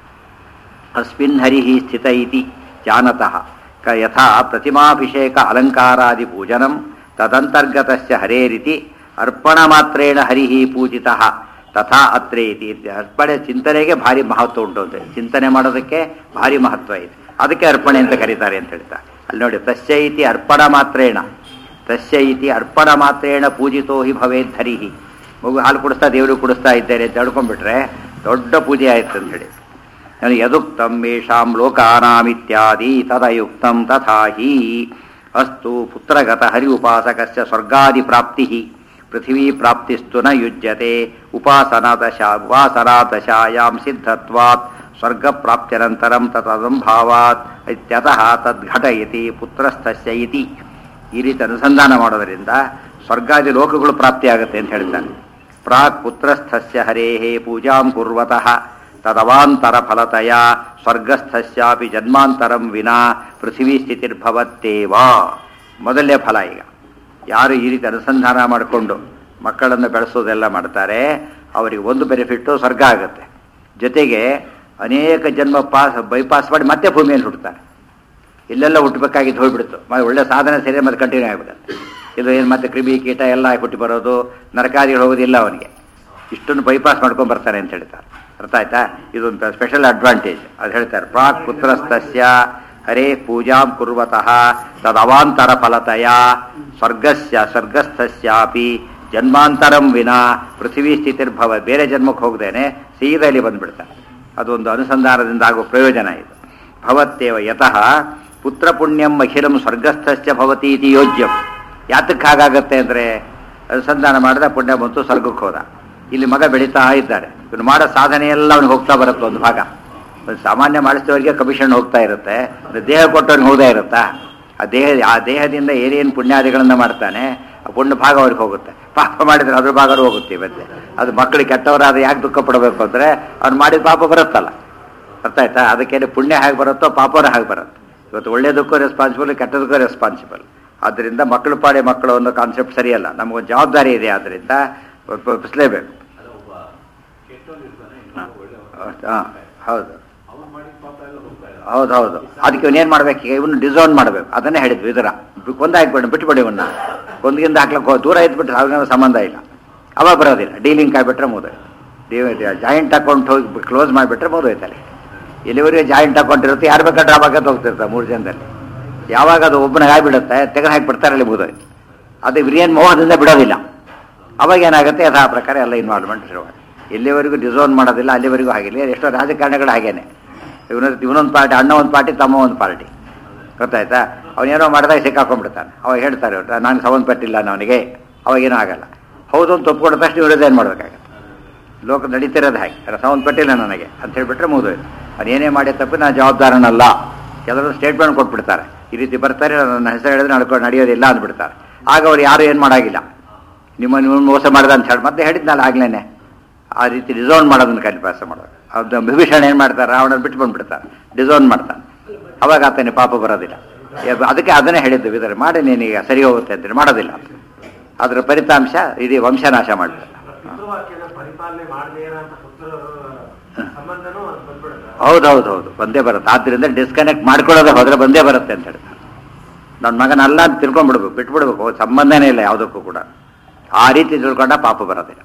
ಅಸ್ಮಿನ್ ಹರಿ ಸ್ಥಿತ ಇತಿ ಜಾನತಃ ಕ ಯಥಾ ಪ್ರತಿಮಾಭಿಷೇಕ ಅಲಂಕಾರಾದಿ ಪೂಜನಂ ತದಂತರ್ಗತಸ್ಯ ಹರೇರಿತಿ ಅರ್ಪಣ ಮಾತ್ರೇಣ ಹರಿ ಪೂಜಿತಃ ತಥಾ ಅತ್ರೇ ಇತಿ ಅರ್ಪಣೆ ಚಿಂತನೆಗೆ ಭಾರಿ ಮಹತ್ವ ಉಂಟು ಅಂತ ಚಿಂತನೆ ಮಾಡೋದಕ್ಕೆ ಭಾರಿ ಮಹತ್ವ ಇದೆ ಅದಕ್ಕೆ ಅರ್ಪಣೆ ಅಂತ ಕರೀತಾರೆ ಅಂತ ಹೇಳ್ತಾರೆ ಅಲ್ಲಿ ನೋಡಿ ತಸ್ಯ ಇತಿ ಅರ್ಪಣ ಮಾತ್ರೇಣ ತಸ್ಯ ಇತಿ ಅರ್ಪಣ ಮಾತ್ರೇಣ ಪೂಜಿತೋ ಹಿ ಭವೇದ್ ಹರಿಹಿ ಮಗು ಹಾಲು ಕುಡಿಸ್ತಾ ದೇವರು ಕುಡಿಸ್ತಾ ಇದ್ದೇನೆ ಅಂತ ಹೇಳ್ಕೊಂಡ್ಬಿಟ್ರೆ ದೊಡ್ಡ ಪೂಜೆ ಆಯ್ತು ಅಂತ ಹೇಳಿ ನನಗೆ ಯದುಕ್ತಂ ಮೇಷಾಂ ಲೋಕಾನಾಮಿತ್ಯಾದಿ ತದಯುಕ್ತಂ ತಥಾ ಹಿ ಅಸ್ತು ಪುತ್ರಗತ ಹರಿ ಉಪಾಸಕಸ್ಯ ಸ್ವರ್ಗಾದಿ ಪ್ರಾಪ್ತಿ ಪೃಥಿವೀ ಪ್ರಾಪ್ತಿಸ್ತು ನ ಯುಜ್ಯತೆ ಉಪಾಸನಾದಶಾ ಉಪಾಸನಾದಶಾಯಾಂ ಸಿದ್ಧತ್ವಾತ್ ಸ್ವರ್ಗ ಪ್ರಾಪ್ತ್ಯನಂತರಂ ತದನುಭಾವಾತ್ ಇತ್ಯತಃ ತದ್ಘಟಯತಿ ಪುತ್ರಸ್ಥಸ್ಯ ಇತಿ ಈ ರೀತಿ ಅನುಸಂಧಾನ ಮಾಡೋದರಿಂದ ಸ್ವರ್ಗಾದಿ ಲೋಕಗಳು ಪ್ರಾಪ್ತಿಯಾಗುತ್ತೆ ಅಂತ ಹೇಳ್ತಾನೆ ಪ್ರಾಕ್ ಪುತ್ರಸ್ಥಸ್ಯ ಹರೇಹೇ ಪೂಜಾಂ ಕುರ್ವತಃ ತದವಾಂತರ ಫಲತಯ ಸ್ವರ್ಗಸ್ಥಸ್ಯಾಪಿ ಜನ್ಮಾಂತರಂ ವಿನಾ ಪೃಥಿವೀ ಸ್ಥಿತಿರ್ಭವತ್ತೇವ ಮೊದಲನೇ ಫಲ ಈಗ ಯಾರು ಈ ರೀತಿ ಅನುಸಂಧಾನ ಮಾಡಿಕೊಂಡು ಮಕ್ಕಳನ್ನು ಬೆಳೆಸೋದೆಲ್ಲ ಮಾಡ್ತಾರೆ ಅವರಿಗೆ ಒಂದು ಬೆನಿಫಿಟ್ಟು ಸ್ವರ್ಗ ಆಗುತ್ತೆ ಜೊತೆಗೆ ಅನೇಕ ಜನ್ಮ ಪಾಸ್ ಬೈಪಾಸ್ ಮಾಡಿ ಮತ್ತೆ ಭೂಮಿಯಲ್ಲಿ ಹುಟ್ಟುತ್ತಾರೆ ಇಲ್ಲೆಲ್ಲ ಹುಟ್ಟಬೇಕಾಗಿದ್ದು ಹೋಗ್ಬಿಡ್ತು ಮ- ಒಳ್ಳೆ ಸಾಧನೆ ಸೇರಿ ಮತ್ತೆ ಕಂಟಿನ್ಯೂ ಆಗಿಬಿಡುತ್ತೆ ಇದು ಏನು ಮತ್ತೆ ಕ್ರಿಮಿ ಕೀಟ ಎಲ್ಲ ಹುಟ್ಟಿ ಬರೋದು ನರಕಾದಿಗಳು ಹೋಗೋದಿಲ್ಲ ಅವನಿಗೆ ಇಷ್ಟನ್ನು ಬೈಪಾಸ್ ಮಾಡ್ಕೊಂಡು ಬರ್ತಾನೆ ಅಂತ ಹೇಳ್ತಾರೆ ಅರ್ಥ ಆಯ್ತಾ ಇದೊಂದು ಸ್ಪೆಷಲ್ ಅಡ್ವಾಂಟೇಜ್ ಅದು ಹೇಳ್ತಾರೆ ಪ್ರಾಕ್ ಪುತ್ರಸ್ತಸ್ಯ ಹರೇ ಪೂಜಾಂ ಕುರ್ವತಃ ತದವಾಂತರ ಫಲತಯ ಸ್ವರ್ಗಸ್ಯ ಸ್ವರ್ಗಸ್ಥಸ್ಯಾಪಿ ಜನ್ಮಾಂತರಂ ವಿನಾ ಪೃಥ್ವಿ ಸ್ಥಿತಿರ್ಭವ ಬೇರೆ ಜನ್ಮಕ್ಕೆ ಹೋಗದೇನೆ ಸೀದಾ ಇಲ್ಲಿ ಬಂದ್ಬಿಡ್ತಾರೆ ಅದೊಂದು ಅನುಸಂಧಾನದಿಂದ ಆಗುವ ಪ್ರಯೋಜನ ಇದು ಭವತ್ತೇವ ಯತಃ ಪುತ್ರ ಪುಣ್ಯಂ ಅಖಿಲಂ ಸ್ವರ್ಗಸ್ಥಶ್ಚ ಭವತಿ ಇತಿ ಯೋಜ್ಯಂ ಯಾತಕ್ಕೆ ಹಾಗಾಗತ್ತೆ ಅಂದರೆ ಅನುಸಂಧಾನ ಮಾಡಿದ ಪುಣ್ಯ ಬಂತು ಸ್ವರ್ಗಕ್ಕೆ ಹೋದ ಇಲ್ಲಿ ಮಗ ಬೆಳೀತಾ ಇದ್ದಾರೆ ಇವನು ಮಾಡೋ ಸಾಧನೆ ಎಲ್ಲ ಅವ್ನಿಗೆ ಹೋಗ್ತಾ ಬರುತ್ತೆ ಒಂದು ಭಾಗ ಒಂದು ಸಾಮಾನ್ಯ ಮಾಡಿಸಿದವರಿಗೆ ಕಮಿಷನ್ ಹೋಗ್ತಾ ಇರುತ್ತೆ ಅದು ದೇಹ ಕೊಟ್ಟವ್ರಿಗೆ ಹೋಗ್ತಾ ಇರುತ್ತಾ ಆ ದೇಹ ಆ ದೇಹದಿಂದ ಏನೇನು ಪುಣ್ಯಾದಿಗಳನ್ನು ಮಾಡ್ತಾನೆ ಆ ಪುಣ್ಯ ಭಾಗ ಅವ್ರಿಗೆ ಹೋಗುತ್ತೆ ಪಾಪ ಮಾಡಿದ್ರೆ ಅದ್ರ ಭಾಗ ಹೋಗುತ್ತೆ ಇವತ್ತೆ ಅದು ಮಕ್ಕಳಿಗೆ ಕೆಟ್ಟವರಾದ ಯಾಕೆ ದುಃಖ ಪಡಬೇಕು ಅಂದರೆ ಅವ್ನು ಮಾಡಿದ ಪಾಪ ಬರುತ್ತಲ್ಲ ಅರ್ಥ ಆಯ್ತಾ ಅದಕ್ಕೆ ಪುಣ್ಯ ಹೇಗೆ ಬರುತ್ತೋ ಪಾಪನ ಹಾಗೆ ಬರುತ್ತೆ ಇವತ್ತು ಒಳ್ಳೇದಕ್ಕೂ ರೆಸ್ಪಾನ್ಸಿಬಲ್ ಕೆಟ್ಟದಕ್ಕೂ ರೆಸ್ಪಾನ್ಸಿಬಲ್ ಆದ್ದರಿಂದ ಮಕ್ಕಳು ಪಾಡೆ ಮಕ್ಕಳು ಅನ್ನೋ ಕಾನ್ಸೆಪ್ಟ್ ಸರಿಯಲ್ಲ ನಮಗೊಂದು ಜವಾಬ್ದಾರಿ ಇದೆ ಆದ್ದರಿಂದ ಒಪ್ಪಿಸಲೇಬೇಕು ಹಾಂ ಹೌದು ಹೌದು ಹೌದು ಅದಕ್ಕೆ ಇವನೇನು ಮಾಡ್ಬೇಕು ಈಗ ಇವನು ಡಿಸೌನ್ ಮಾಡಬೇಕು ಅದನ್ನೇ ಹೇಳಿದ್ವಿ ಇದರ ಕೊಂದು ಹಾಕ್ಬೇಡ ಬಿಟ್ಬಿಡಿ ಇವನ್ನ ಕೊಂದಗಿಂದ ಹಾಕ್ಲಕ್ಕೆ ಹೋಗಿ ದೂರ ಇದ್ಬಿಟ್ರೆ ಅವ್ರಿಗೇನೋ ಸಂಬಂಧ ಇಲ್ಲ ಅವಾಗ ಬರೋದಿಲ್ಲ ಡೀಲಿಂಗ್ ಆಗಿಬಿಟ್ರೆ ಮುಗಿದು ಜಾಯಿಂಟ್ ಅಕೌಂಟ್ ಹೋಗಿ ಕ್ಲೋಸ್ ಮಾಡಿಬಿಟ್ರೆ ಮುಗಿದೋಯ್ತಲ್ಲ ಎಲ್ಲಿವರೆಗೆ ಜಾಯಿಂಟ್ ಅಕೌಂಟ್ ಇರುತ್ತೆ ಯಾರು ಬೇಕಾದ್ರೆ ಡ್ರಾಪ್ ಹಾಕೋದು ಹೋಗ್ತಿರ್ತಾರೆ ಮೂರು ಜನದಲ್ಲಿ ಯಾವಾಗ ಅದು ಒಬ್ಬನಿಗೆ ಆಗಿಬಿಡುತ್ತೆ ತೆಗೆದು ಹಾಕಿಬಿಡ್ತಾರೆ ಅಲ್ಲಿ ಮುಗಿದೋಯ್ತು ಅದು ವಿರಿಯನ್ ಮೋಹದಿಂದ ಬಿಡೋದಿಲ್ಲ ಅವಾಗ ಏನಾಗುತ್ತೆ ಯಥಾ ಪ್ರಕಾರ ಎಲ್ಲ ಇನ್ವಾಲ್ವ್ಮೆಂಟ್ ಶುರುವಾಗಿ ಎಲ್ಲಿವರೆಗೂ ಡಿಸೋನ್ ಮಾಡೋದಿಲ್ಲ ಅಲ್ಲಿವರೆಗೂ ಹಾಗಿಲ್ಲ ಎಷ್ಟೋ ರಾಜಕಾರಣಿಗಳು ಹಾಗೇನೆ ಇವನೊಂದು ಇವನೊಂದು ಪಾರ್ಟಿ ಅಣ್ಣ ಒಂದು ಪಾರ್ಟಿ ತಮ್ಮ ಒಂದು ಪಾರ್ಟಿ ಗೊತ್ತಾಯ್ತಾ ಅವನೇನೋ ಮಾಡಿದಾಗ ಸಿಕ್ಕಾಕೊಂಡ್ಬಿಡ್ತಾನೆ ಅವಾಗ ಹೇಳ್ತಾರೆ ಅವ್ರು, ನಾನು ಸಂಬಂಧಪಟ್ಟಿಲ್ಲ ಅವನಿಗೆ ಅವಾಗೇನೂ ಆಗಲ್ಲ ಹೌದು ಅಂತ ಒಪ್ಕೊಂಡ ತಕ್ಷಣ ಇವ್ರದ್ದು ಏನು ಮಾಡಬೇಕಾಗತ್ತೆ ಲೋಕ ನಡೀತಿರೋದು ಹಾಗೆ ಅಲ್ಲ ಸಂಬಂಧಪಟ್ಟಿಲ್ಲ ನನಗೆ ಅಂತ ಹೇಳ್ಬಿಟ್ರೆ ಮುಗಿದೋಯ್ತು ಅವನೇನೇ ಮಾಡಿ ತಪ್ಪು ನಾನು ಜವಾಬ್ದಾರನಲ್ಲ ಕೆಲವರು ಸ್ಟೇಟ್ಮೆಂಟ್ ಕೊಟ್ಬಿಡ್ತಾರೆ ಈ ರೀತಿ ಬರ್ತಾರೆ ನನ್ನ ಹೆಸರು ಹೇಳಿದ್ರೆ ನಡ್ಕೊಂಡು ನಡೆಯೋದಿಲ್ಲ ಅಂದ್ಬಿಡ್ತಾರೆ ಆಗ ಅವ್ರು ಯಾರು ಏನು ಮಾಡಾಗಿಲ್ಲ ನಿಮ್ಮ ನೀವು ಮೋಸ ಮಾಡಿದ ಅಂತ ಹೇಳಿ ಮತ್ತೆ ಹೇಳಿದ್ನಲ್ಲ ಆಗ್ಲೇನೆ ಆ ರೀತಿ ಡಿಸೌನ್ ಮಾಡೋದನ್ನ ಕಲಿಪಾಸ ಮಾಡೋದು ಅದು ವಿಭೀಷಣ ಏನು ಮಾಡ್ತಾರೆ ರಾವಣ ಬಿಟ್ಟು ಬಂದ್ಬಿಡ್ತಾರೆ ಡಿಸೌನ್ ಮಾಡ್ತಾನೆ ಅವಾಗ ಆತನೇ ಪಾಪ ಬರೋದಿಲ್ಲ ಯ- ಅದಕ್ಕೆ ಅದನ್ನೇ ಹೇಳಿದ್ದು ಇದರ ಮಾಡಿ ನೀನೀಗ ಸರಿ ಹೋಗುತ್ತೆ ಅಂತೇಳಿ ಮಾಡೋದಿಲ್ಲ ಅದರ ಫಲಿತಾಂಶ ಇಡೀ ವಂಶನಾಶ ಮಾಡ್ತಾರೆ ಪಿತೃವಾಕ್ಯನ ಪರಿಪಾಲನೆ ಮಾಡದೇ ಇರೋಂಥ ಪುತ್ರ ಸಂಬಂಧನೂ ಅದು ಬಂದ್ಬಿಡುತ್ತೆ ಹೌದು ಹೌದು ಹೌದು ಬಂದೇ ಬರುತ್ತೆ ಆದ್ದರಿಂದ ಡಿಸ್ಕನೆಕ್ಟ್ ಮಾಡ್ಕೊಳ್ಳೋದೇ ಹೋದ್ರೆ ಬಂದೇ ಬರುತ್ತೆ ಅಂತ ಹೇಳ್ತಾರೆ ನನ್ನ ಮಗನಲ್ಲ ಅಂತ ತಿಳ್ಕೊಂಡ್ಬಿಡ್ಬೇಕು ಬಿಟ್ಬಿಡ್ಬೇಕು ಸಂಬಂಧನೇ ಇಲ್ಲ ಯಾವುದಕ್ಕೂ ಕೂಡ ಆ ರೀತಿ ತಿಳ್ಕೊಂಡ ಪಾಪ ಬರೋದಿಲ್ಲ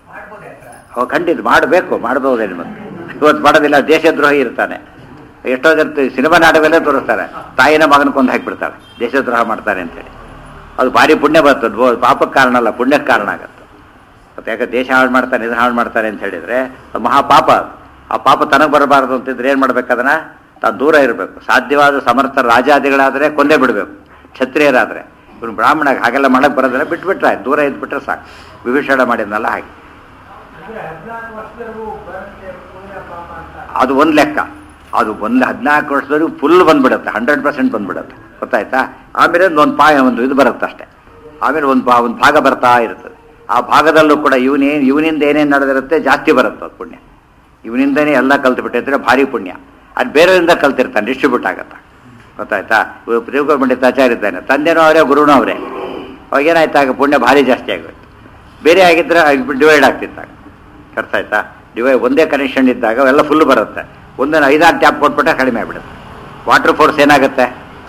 ಅವ ಖಂಡಿತ ಮಾಡಬೇಕು ಮಾಡ್ಬೋದೇನು ಮತ್ತೆ ಇವತ್ತು ಮಾಡೋದಿಲ್ಲ ದೇಶದ್ರೋಹಿ ಇರ್ತಾನೆ ಎಷ್ಟೋ ಜನ ಸಿನಿಮಾ ನಾಟಕದಲ್ಲೇ ತೋರಿಸ್ತಾರೆ ತಾಯಿನ ಮಗನ ಕೊಂದು ಹಾಕಿಬಿಡ್ತಾರೆ ದೇಶದ್ರೋಹ ಮಾಡ್ತಾರೆ ಅಂತೇಳಿ ಅದು ಭಾರಿ ಪುಣ್ಯ ಬರ್ತದೆ ಬೋ- ಪಾಪಕ್ಕೆ ಕಾರಣ ಅಲ್ಲ ಪುಣ್ಯಕ್ಕೆ ಕಾರಣ ಆಗುತ್ತೆ ಮತ್ತೆ ಯಾಕೆ ದೇಶ ಹಾಳು ಮಾಡ್ತಾನೆ ಇದನ್ನ ಹಾಳು ಮಾಡ್ತಾನೆ ಅಂತ ಹೇಳಿದ್ರೆ ಅದು ಮಹಾಪಾಪ ಅದು. ಆ ಪಾಪ ತನಗೆ ಬರಬಾರ್ದು ಅಂತಿದ್ರೆ ಏನು ಮಾಡ್ಬೇಕು ಅದನ್ನ ತಾನು ದೂರ ಇರಬೇಕು ಸಾಧ್ಯವಾದ ಸಮರ್ಥ ರಾಜಾದಿಗಳಾದರೆ ಕೊಂದೇ ಬಿಡಬೇಕು ಕ್ಷತ್ರಿಯರಾದರೆ ಇವನು ಬ್ರಾಹ್ಮಣ ಹಾಗೆಲ್ಲ ಮಾಡಕ್ಕೆ ಬರೋದಿಲ್ಲ ಬಿಟ್ಬಿಟ್ರೆ ಆಯ್ತು, ದೂರ ಇದ್ಬಿಟ್ರೆ ಸಾಕು ವಿಭೀಷಣ ಮಾಡಿದ್ನಲ್ಲ ಹಾಗೆ ಅಂದ್ರೆ ಹದಿನಾಲ್ಕು ವರ್ಷದವರೆಗೂ ಬರುತ್ತೆ ಪುಣ್ಯ ಪಾಪ ಅಂತ ಅದು ಒಂದು ಲೆಕ್ಕ ಅದು ಒಂದು ಹದಿನಾಲ್ಕು ವರ್ಷದವರೆಗೂ ಫುಲ್ ಬಂದ್ಬಿಡುತ್ತೆ ಹಂಡ್ರೆಡ್ ಪರ್ಸೆಂಟ್ ಬಂದ್ಬಿಡುತ್ತೆ ಗೊತ್ತಾಯ್ತಾ ಆಮೇಲೆ ಒಂದು ಪಾ ಒಂದು ಇದು ಬರುತ್ತೆ ಅಷ್ಟೇ ಆಮೇಲೆ ಒಂದು ಭಾ ಒಂದು ಭಾಗ ಬರ್ತಾ ಇರ್ತದೆ ಆ ಭಾಗದಲ್ಲೂ ಕೂಡ ಇವನೇ ಇವನಿಂದ ಏನೇನು ನಡೆದಿರುತ್ತೆ ಜಾಸ್ತಿ ಬರುತ್ತೆ ಅದು ಪುಣ್ಯ ಇವನಿಂದನೇ ಎಲ್ಲ ಕಲ್ತು ಬಿಟ್ಟಿದ್ರೆ ಭಾರಿ ಪುಣ್ಯ ಅದು ಬೇರೆಯವರಿಂದ ಕಲ್ತಿರ್ತಾನೆ ಡಿಸ್ಟ್ರಿಬ್ಯೂಟ್ ಆಗತ್ತೆ ಗೊತ್ತಾಯ್ತಾ ಪ್ರೇಮ ಪಂಡಿತಾಚಾರ್ಯ ಇದ್ದಾನೆ ತಂದೆನೂ ಅವರೇ ಗುರುನೂ ಅವರೇ ಅವಾಗ ಏನಾಯ್ತಾಗ ಪುಣ್ಯ ಭಾರಿ ಜಾಸ್ತಿ ಆಗುತ್ತೆ ಬೇರೆ ಆಗಿದ್ರೆ ಡಿವೈಡ್ ಆಗ್ತಿತ್ತಾಗ ಅರ್ಥ ಆಯ್ತಾ ಡಿವೈಡ್ ಒಂದೇ ಕನೆಕ್ಷನ್ ಇದ್ದಾಗ ಅವೆಲ್ಲ ಫುಲ್ ಬರುತ್ತೆ ಒಂದೊಂದು ಐದಾರು ಟ್ಯಾಪ್ ಕೊಟ್ಬಿಟ್ರೆ ಕಡಿಮೆ ಆಗ್ಬಿಡುತ್ತೆ ವಾಟರ್ ಫೋರ್ಸ್ ಏನಾಗುತ್ತೆ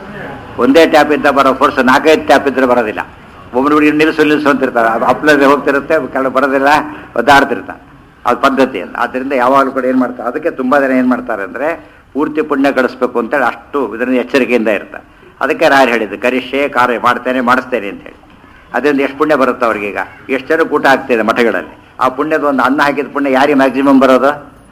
ಒಂದೇ ಟ್ಯಾಪ್ ಇದ್ದ ಬರೋ ಫೋರ್ಸ್ ನಾಲ್ಕೈದು ಟ್ಯಾಪ್ ಇದ್ರೆ ಬರೋದಿಲ್ಲ ಒಬ್ಬರು ನಿಲ್ಲಿಸು ನಿಲ್ಲಿಸು ಅಂತಿರ್ತಾರೆ ಅದು ಅಪ್ಲೈಗೆ ಹೋಗ್ತಿರುತ್ತೆ ಕೆಳಗೆ ಬರೋದಿಲ್ಲ ಒದ್ದಾಡ್ತಿರ್ತಾರೆ ಅದು ಪದ್ಧತಿ ಅಲ್ಲ ಆದ್ದರಿಂದ ಯಾವಾಗಲೂ ಕೂಡ ಏನು ಮಾಡ್ತಾರೆ ಅದಕ್ಕೆ ತುಂಬ ಜನ ಏನು ಮಾಡ್ತಾರೆ ಅಂದರೆ ಪೂರ್ತಿ ಪುಣ್ಯ ಗಳಿಸ್ಬೇಕು ಅಂತೇಳಿ ಅಷ್ಟು ಇದರಿಂದ ಎಚ್ಚರಿಕೆಯಿಂದ ಇರ್ತಾರೆ ಅದಕ್ಕೆ ರಾಯರು ಹೇಳಿದ್ದು ಕರಿಷ್ಯೆ ಕಾರ್ಯ ಮಾಡ್ತೇನೆ ಮಾಡಿಸ್ತೇನೆ ಅಂತ ಹೇಳಿ ಅದರಿಂದ ಎಷ್ಟು ಪುಣ್ಯ ಬರುತ್ತೆ ಅವ್ರಿಗೀಗ ಎಷ್ಟು ಜನ ಊಟ ಆಗ್ತಿದೆ ಮಠಗಳಲ್ಲಿ ಆ ಪುಣ್ಯದ ಒಂದು ಅನ್ನ ಹಾಕಿದ ಪುಣ್ಯ ಯಾರಿಗೆ ಮ್ಯಾಕ್ಸಿಮಮ್ ಬರೋದು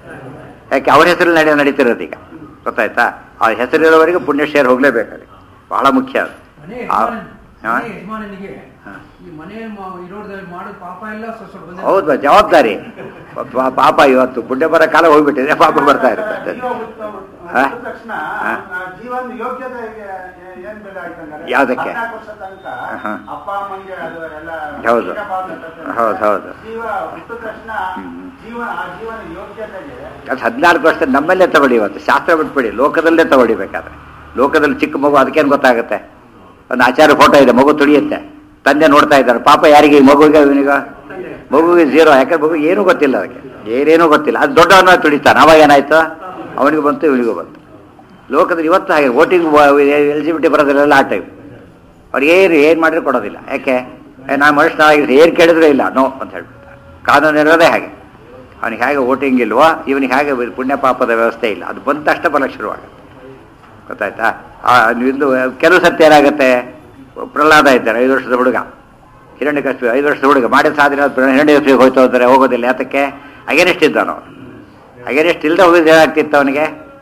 ಯಾಕೆ ಅವ್ರ ಹೆಸರಲ್ಲಿ ನಡೆಯೋ ನಡೀತಿರೋದು ಈಗ ಗೊತ್ತಾಯ್ತಾ ಆ ಹೆಸರಿರೋವರೆಗೆ ಪುಣ್ಯ ಶೇರ್ ಹೋಗ್ಲೇಬೇಕಾದ್ರೆ ಬಹಳ ಮುಖ್ಯ ಅದು ಮನೆ ಆ- ಯಜಮಾನನ್- ಹಾ? ಮನೆ ಯಜಮಾನನಿಗೆ ಹಾ. ಈ ಮನೆ ಇರೋದ್ರಲ್ಲಿ ಮಾಡೋ ಪಾಪ ಎಲ್ಲ ಸ್ವಲ್ಪ ಸ್ವಲ್ಪ ಬಂದಿರುತ್ತೆ. ಹೌದು ಜವಾಬ್ದಾರಿ ಪಾ- ಪಾಪ ಇವತ್ತು ಪುಣ್ಯ ಬರೋ ಕಾಲ ಹೋಗ್ಬಿಟ್ಟಿದೆ ಪಾಪ ಬರ್ತಾ ಇರುತ್ತೆ ಜೀವ ಹುಟ್ಟ- ಹಾ? ಹುಟ್ಟಿದ ತಕ್ಷಣ ಹಾ. ಆ ಜೀವನ ಯೋಗ್ಯತೆ ಏನ್ ಬೆಲೆ ಆಯ್ತಂಗಾರೆ ಯಾವ್ದಕ್ಕೆ? ಹದಿನಾಲ್ಕು ವರ್ಷ ತನಕ ಹಾ. ಅಪ್ಪ ಅಮ್ಮಂಗೆ ಅದು ಎಲ್ಲ ಹೌದು. ಈಗ ಭಾವನೆ ತರ್ತದೆ. ಹೌದು, ಹೌದು. ಜೀವ ಹುಟ್ಟಿದ ತಕ್ಷಣ ಹ್ಮ್. ಜೀವನ ಆ ಜೀವನ ಯೋಗ್ಯತೆಗೆ ಅದು ಹದಿನಾಲ್ಕು ವರ್ಷ ನಮ್ಮಲ್ಲೇ ತಗೊಳ್ಳಿ ಇವತ್ತು ಶಾಸ್ತ್ರ ಬಿಟ್ಬಿಡಿ ಲೋಕದಲ್ಲೇ ತಗೊಳ್ಳಿಬೇಕಾದ್ರೆ ಲೋಕದಲ್ಲಿ ಚಿಕ್ಕ ಮಗು ಅದಕ್ಕೇನು ಗೊತ್ತಾಗುತ್ತೆ ಒಂದು ಆಚಾರ ಫೋಟೋ ಇದೆ ಮಗು ತುಳಿಯುತ್ತೆ ತಂದೆ ನೋಡ್ತಾ ಇದ್ದಾರೆ ಪಾಪ ಯಾರಿಗೆ ಈ ಮಗುವಿಗೆ ಇವನಿಗ ಮಗುವಿಗೆ ಝೀರೋ ಯಾಕಂದ್ರೆ ಮಗು ಏನೂ ಗೊತ್ತಿಲ್ಲ ಅದಕ್ಕೆ ಏನೇನೂ ಗೊತ್ತಿಲ್ಲ ಅದು ದೊಡ್ಡವನ್ನ ತುಳಿತಾನೆ ಅವಾಗ ಏನಾಯ್ತು ಅವನಿಗೂ ಬಂತು ಇವನಿಗೂ ಬಂತು ಲೋಕದಲ್ಲಿ ಇವತ್ತು ಹಾಗೆ ವೋಟಿಂಗ್ ಎಲಿಜಿಬಿಲಿಟಿ ಬರೋದಿಲ್ಲ ಆ ಟೈಮ್ ಅವ್ರು ಏನು ಏನು ಮಾಡಿದ್ರು ಕೊಡೋದಿಲ್ಲ ಯಾಕೆ ಏ, ನಾನು ಮನುಷ್ಯನಾಗಿರ್ತೀನಿ ಏನು ಕೇಳಿದ್ರೆ ಇಲ್ಲ ನೋ ಅಂತ ಹೇಳ್ಬಿಡ್ತಾರೆ ಕಾನೂನು ಇರೋದೇ ಹಾಗೆ ಅವನಿಗೆ ಹೇಗೆ ವೋಟಿಂಗ್ ಇಲ್ವೋ ಇವನಿಗೆ ಹೇಗೆ ಪುಣ್ಯ ಪಾಪದ ವ್ಯವಸ್ಥೆ ಇಲ್ಲ ಅದು ಬಂದ ತಕ್ಷಣ ಫಲ ಶುರುವಾಗುತ್ತೆ ಗೊತ್ತಾಯ್ತಾ ಆ, ಇದು ಕೆಲವು ಸತ್ಯ ಏನಾಗುತ್ತೆ ಪ್ರಹ್ಲಾದ ಇದ್ದಾರೆ ಐದು ವರ್ಷದ ಹುಡುಗ ಹಿರಣ್ಯ ಕಶ್ಯಪ ಐದು ವರ್ಷದ ಹುಡುಗ ಮಾಡಿದ ಸಾಧನೆ ಹಿರಣ್ಯ ಕಶ್ಯಪಿಗೆ ಹೋಯ್ತು ಅಂದರೆ ಹೋಗೋದಿಲ್ಲ ಯಾತಕ್ಕೆ ಅಗೇನೆಸ್ಟ್ ಇದ್ದಾನು ಅಗೇನೆಸ್ಟ್ ಇಲ್ಲದೆ ಹೋಗಿದ್ರೆ ಏನಾಗ್ತಿತ್ತು ಅವನಿಗೆ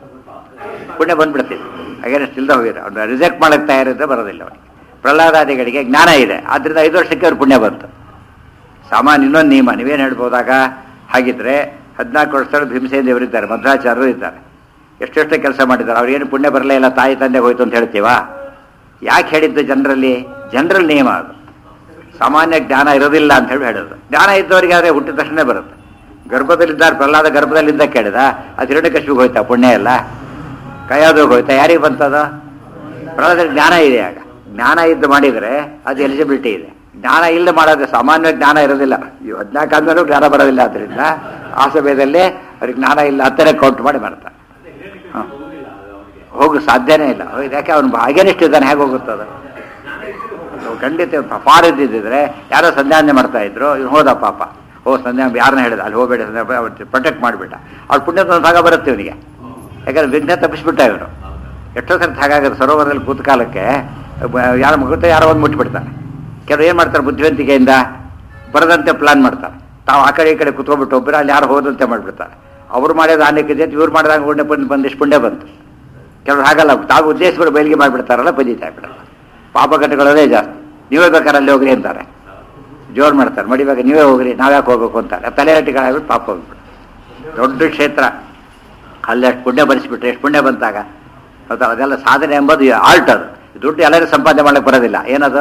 ಪುಣ್ಯ ಬಂದ್ಬಿಡ್ತಿತ್ತು ಅಗೇನೆಸ್ಟ್ ಇಲ್ಲದೆ ಹೋಗಿದ್ರೆ ಅವ್ನು ರಿಜೆಕ್ಟ್ ಮಾಡಕ್ಕೆ ತಯಾರಿದ್ರೆ ಬರೋದಿಲ್ಲ ಅವನಿಗೆ ಪ್ರಹ್ಲಾದಾದಿಗಳಿಗೆ ಜ್ಞಾನ ಇದೆ ಆದ್ದರಿಂದ ಐದು ವರ್ಷಕ್ಕೆ ಅವ್ರು ಪುಣ್ಯ ಬಂತು ಸಾಮಾನ್ಯ ಇನ್ನೊಂದು ನಿಯಮ ನೀವೇನು ಹೇಳ್ಬೋದಾಗ ಹಾಗಿದ್ರೆ ಹದಿನಾಲ್ಕು ವರ್ಷದಲ್ಲಿ ಭೀಮಸೇನ ದೇವರಿದ್ದಾರೆ ಮಧ್ವಾಚಾರ್ಯರು ಇದ್ದಾರೆ ಎಷ್ಟೆಷ್ಟು ಕೆಲಸ ಮಾಡಿದ್ದಾರೆ ಅವ್ರಿಗೇನು ಪುಣ್ಯ ಬರಲೇ ಇಲ್ಲ ತಾಯಿ ತಂದೆ ಹೋಯ್ತು ಅಂತ ಹೇಳ್ತೀವಾ ಯಾಕೆ ಹೇಳಿದ್ದು ಜನರಲ್ಲಿ ಜನರಲ್ ನಿಯಮ ಅದು ಸಾಮಾನ್ಯ ಜ್ಞಾನ ಇರೋದಿಲ್ಲ ಅಂತ ಹೇಳಿ ಹೇಳೋದು ಜ್ಞಾನ ಇದ್ದವರಿಗೆ ಆದರೆ ಹುಟ್ಟಿದ ತಕ್ಷಣ ಬರುತ್ತೆ ಗರ್ಭದಲ್ಲಿದ್ದಾರೆ ಪ್ರಹ್ಲಾದ ಗರ್ಭದಲ್ಲಿದ್ದ ಕೇಳಿದ ಅದು ಹಿರಣ್ಯಕಶಿಪಿಗೆ ಹೋಯ್ತಾ ಪುಣ್ಯ ಎಲ್ಲ ಕೈಯಾದ್ರಿಗೆ ಹೋಯ್ತಾ ಯಾರಿಗೆ ಬಂತದ ಪ್ರಹ್ಲಾದ ಜ್ಞಾನ ಇದೆ ಆಗ ಜ್ಞಾನ ಇದ್ದು ಮಾಡಿದರೆ ಅದು ಎಲಿಜಿಬಿಲಿಟಿ ಇದೆ ಜ್ಞಾನ ಇಲ್ಲದೆ ಮಾಡೋದು ಸಾಮಾನ್ಯ ಜ್ಞಾನ ಇರೋದಿಲ್ಲ ಈ ಹದಿನಾಲ್ಕು ಆದ್ಮೇಲೂ ಜ್ಞಾನ ಬರೋದಿಲ್ಲ ಆದ್ದರಿಂದ ಆ ಸಮಯದಲ್ಲಿ ಅವ್ರಿಗೆ ಜ್ಞಾನ ಇಲ್ಲ ಹತ್ತನೇ ಕೌಂಟ್ ಮಾಡಿ ಮಾಡ್ತಾರೆ ಹ. ಹೋಗು ಸಾಧ್ಯನೇ ಇಲ್ಲ ಹೌದು, ಯಾಕೆ ಅವನು ಅಗೇನಿಸ್ಟ್ ಇದ್ದಾನೆ ಹೇಗೆ ಹೋಗುತ್ತದ ಖಂಡಿತ ಫಾರ್ ಇದ್ದಿದ್ರೆ ಯಾರೋ ಸಂಧ್ಯಾನೆ ಮಾಡ್ತಾ ಇದ್ರು ಇವ್ನು ಹೋದ ಪಾಪ ಓ ಸಂಧ್ಯಾ ಯಾರನ್ನ ಹೇಳಿದ ಅಲ್ಲಿ ಹೋಗಬೇಡ ಸಂಧ್ಯಾ ಪ್ರೊಟೆಕ್ಟ್ ಮಾಡಿಬಿಟ್ಟ ಅವ್ರ ಪುಣ್ಯದ ಒಂದು ಭಾಗ ಬರುತ್ತೆ ಇವನಿಗೆ ಯಾಕಂದ್ರೆ ವಿಘ್ನ ತಪ್ಪಿಸ್ಬಿಟ್ಟ ಇವನು ಎಷ್ಟೋ ಸರ್ತಿ ಹಾಗಾಗುತ್ತೆ ಸರೋವರದಲ್ಲಿ ಕೂತ ಕಾಲಕ್ಕೆ ಯಾರ ಮಗುತ್ತ ಯಾರೋ ಒಂದು ಮುಟ್ಬಿಡ್ತಾನೆ ಕೆಲವು ಏನು ಮಾಡ್ತಾರೆ ಬುದ್ಧಿವಂತಿಕೆಯಿಂದ ಬರದಂತೆ ಪ್ಲಾನ್ ಮಾಡ್ತಾರೆ ತಾವು ಆ ಕಡೆ ಈ ಕಡೆ ಕುತ್ಕೊಂಡ್ಬಿಟ್ಟು ಒಬ್ಬರು ಅಲ್ಲಿ ಯಾರು ಹೋದಂತೆ ಮಾಡಿಬಿಡ್ತಾರೆ ಅವ್ರು ಮಾಡಿದ ಆನೆಕ್ಕೆ ಜೊತೆ ಇವ್ರು ಮಾಡಿದಾಗ ಪುಣ್ಯ ಬಂದು ಬಂದಿಷ್ಟು ಪುಣ್ಯ ಬಂತು ಕೆಲವ್ರು ಹಾಗಲ್ಲ ತಾವು ಉದ್ದೇಶಗಳು ಬಯಲಿಗೆ ಮಾಡಿಬಿಡ್ತಾರಲ್ಲ ಬದೀತಾ ಬಿಡಲ್ಲ ಪಾಪಘಟ್ಟಗಳದೇ ಜಾಸ್ತಿ ನೀವೇ ಬೇಕಾದ್ರೆ ಅಲ್ಲಿ ಹೋಗ್ರಿ ಅಂತಾರೆ ಜೋರು ಮಾಡ್ತಾರೆ ಮಡಿಬೇಕು ನೀವೇ ಹೋಗ್ರಿ ನಾವ್ಯಾಕೆ ಹೋಗ್ಬೇಕು ಅಂತಾರೆ ತಲೆ ಹಟ್ಟಿಗಳಾಗ್ಬಿಟ್ಟು ಪಾಪ ಹೋಗ್ಬಿಟ್ಟು ದೊಡ್ಡ ಕ್ಷೇತ್ರ ಅಲ್ಲಿ ಅಷ್ಟು ಪುಣ್ಯ ಬರೆಸ್ಬಿಟ್ರೆ ಎಷ್ಟು ಪುಣ್ಯ ಬಂತಾಗ ಹೌದಾ ಅದೆಲ್ಲ ಸಾಧನೆ ಎಂಬುದು ಆಲ್ಟ್ ಅದು ದುಡ್ಡು ಎಲ್ಲರೂ ಸಂಪಾದನೆ ಮಾಡಕ್ಕೆ ಬರೋದಿಲ್ಲ ಏನದು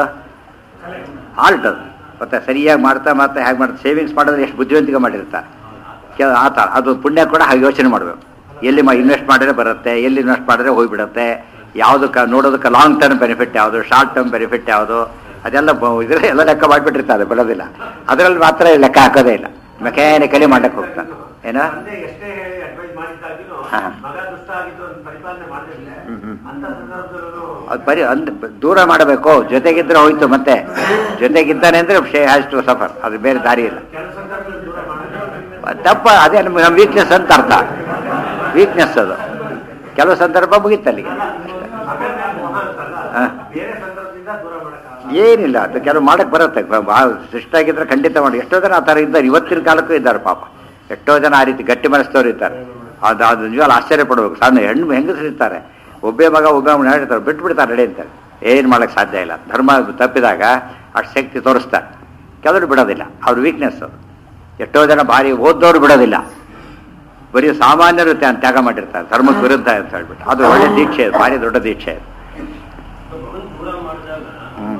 ಆಲ್ಟ್ ಅದು ಮತ್ತೆ ಸರಿಯಾಗಿ ಮಾಡ್ತಾ ಮಾಡ್ತಾ ಹೇಗೆ ಮಾಡ್ತಾ ಸೇವಿಂಗ್ಸ್ ಮಾಡಿದ್ರೆ ಎಷ್ಟು ಬುದ್ಧಿವಂತಿಕೆ ಮಾಡಿರ್ತಾರೆ ಕೆಲ ಆ ಥರ ಅದು ಪುಣ್ಯ ಕೂಡ ಹಾಗೆ ಯೋಚನೆ ಮಾಡಬೇಕು ಎಲ್ಲಿ ಇನ್ವೆಸ್ಟ್ ಮಾಡಿದ್ರೆ ಬರುತ್ತೆ ಎಲ್ಲಿ ಇನ್ವೆಸ್ಟ್ ಮಾಡಿದ್ರೆ ಹೋಗ್ಬಿಡುತ್ತೆ ಯಾವುದಕ್ಕೆ ನೋಡೋದಕ್ಕೆ ಲಾಂಗ್ ಟರ್ಮ್ ಬೆನಿಫಿಟ್ ಯಾವುದು ಶಾರ್ಟ್ ಟರ್ಮ್ ಬೆನಿಫಿಟ್ ಯಾವುದು ಅದೆಲ್ಲ ಬ- ಇದ್ರೆ ಎಲ್ಲ ಲೆಕ್ಕ ಮಾಡಿಬಿಟ್ಟಿರ್ತಾರೆ ಬರೋದಿಲ್ಲ ಅದರಲ್ಲಿ ಮಾತ್ರ ಲೆಕ್ಕ ಹಾಕೋದೇ ಇಲ್ಲ ಮೆಕ್ಯಾನಿಕಲಿ ಮಾಡಕ್ಕೆ ಹೋಗ್ತಾನೆ ಏನೋ ತಂದೆ ಎಷ್ಟೇ ಹೇಳಿ ಅಡ್ವೈಸ್ ಮಾಡಿದ್ದಾಗಿನೂ ಹಾ. ಮಗ ದುಷ್ಟ ಆಗಿದ್ದು ಅದನ್ನ ಪರಿಪಾಲನೆ ಮಾಡಿದ್ರೆ ಹ್ಮ್, ಹ್ಮ್. ಅಂತ ಸಂದರ್ಭದಲ್ಲೂ ಅದು ಬರೀ ಅಂದ್ ದೂರ ಮಾಡಬೇಕು ಜೊತೆಗಿದ್ರೆ ಹೋಯ್ತು ಮತ್ತೆ ಜೊತೆಗಿದ್ದಾನೆ ಅಂದ್ರೆ ಶೇ ಹ್ಯಾಸ್ ಟು ಸಫರ್ ಅದು ಬೇರೆ ದಾರಿ ಇಲ್ಲ ಕೆಲವು ಸಂದರ್ಭದಲ್ಲಿ ದೂರ ಮಾಡೋದು ತಪ್ಪ ಅದೇ ನಮ್ಮ ನಮ್ಮ ವೀಕ್ನೆಸ್ ಅಂತ ಅರ್ಥ ವೀಕ್ನೆಸ್ ಅದು ಕೆಲವು ಸಂದರ್ಭ ಮುಗೀತಲ್ಲಿಗೆ ಅಭ್ಯರ್ಥಿ ಮೋಹ ಅಂತಲ್ಲ ಹಾ. ಬೇರೆ ಸಂದರ್ಭದಿಂದ ದೂರ ಮಾಡಕ್ಕಾಗಲ್ಲ ಏನಿಲ್ಲ ಅದು ಕೆಲವು ಮಾಡಕ್ಕೆ ಬರುತ್ತೆ ಭಾಳ ಶಿಷ್ಟಾಗಿದ್ರೆ ಖಂಡಿತ ಮಾಡಿ ಎಷ್ಟೋ ಜನ ಆ ಥರ ಇದ್ದಾರೆ ಇವತ್ತಿನ ಕಾಲಕ್ಕೂ ಇದ್ದಾರೆ ಪಾಪ ಎಷ್ಟೋ ಜನ ಆ ರೀತಿ ಗಟ್ಟಿ ಮನಸ್ಸದವ್ರು ಇದ್ದಾರೆ ಅದು ಅದು ನಿಜವಾಗ್ಲೂ ಆಶ್ಚರ್ಯ ಪಡ್ಬೇಕು ಸಣ್ಣ ಹೆಣ್ಣು ಹೆಂಗಸರು ಇರ್ತಾರೆ ಒಬ್ಬೇ ಮಗ ಒಬ್ಬೇ ಮಗ ಹೇಳ್ತಾರೆ ಬಿಟ್ಬಿಡ್ತಾರೆ ನಡೆ ಅಂತಾರೆ ಏನು ಮಾಡಕ್ಕೆ ಸಾಧ್ಯ ಇಲ್ಲ ಧರ್ಮ ತಪ್ಪಿದಾಗ ಅಷ್ಟು ಶಕ್ತಿ ತೋರಿಸ್ತಾರೆ ಕೆಲವರು ಬಿಡೋದಿಲ್ಲ ಅವ್ರ ವೀಕ್ನೆಸ್ ಅದು ಎಷ್ಟೋ ಜನ ಭಾರಿ ಓದ್ದವ್ರು ಬಿಡೋದಿಲ್ಲ ಬರೀ ಸಾಮಾನ್ಯರು ತ್ಯಾ- ತ್ಯಾಗ ಮಾಡಿರ್ತಾರೆ ಧರ್ಮಕ್ಕೆ ವಿರುದ್ಧ ಅಂತ ಹೇಳ್ಬಿಟ್ಟು ಅದು ಒಳ್ಳೆ ದೀಕ್ಷೆ ಅದು ಭಾರಿ ದೊಡ್ಡ ದೀಕ್ಷೆ ಅದು ಹ್ಮ್.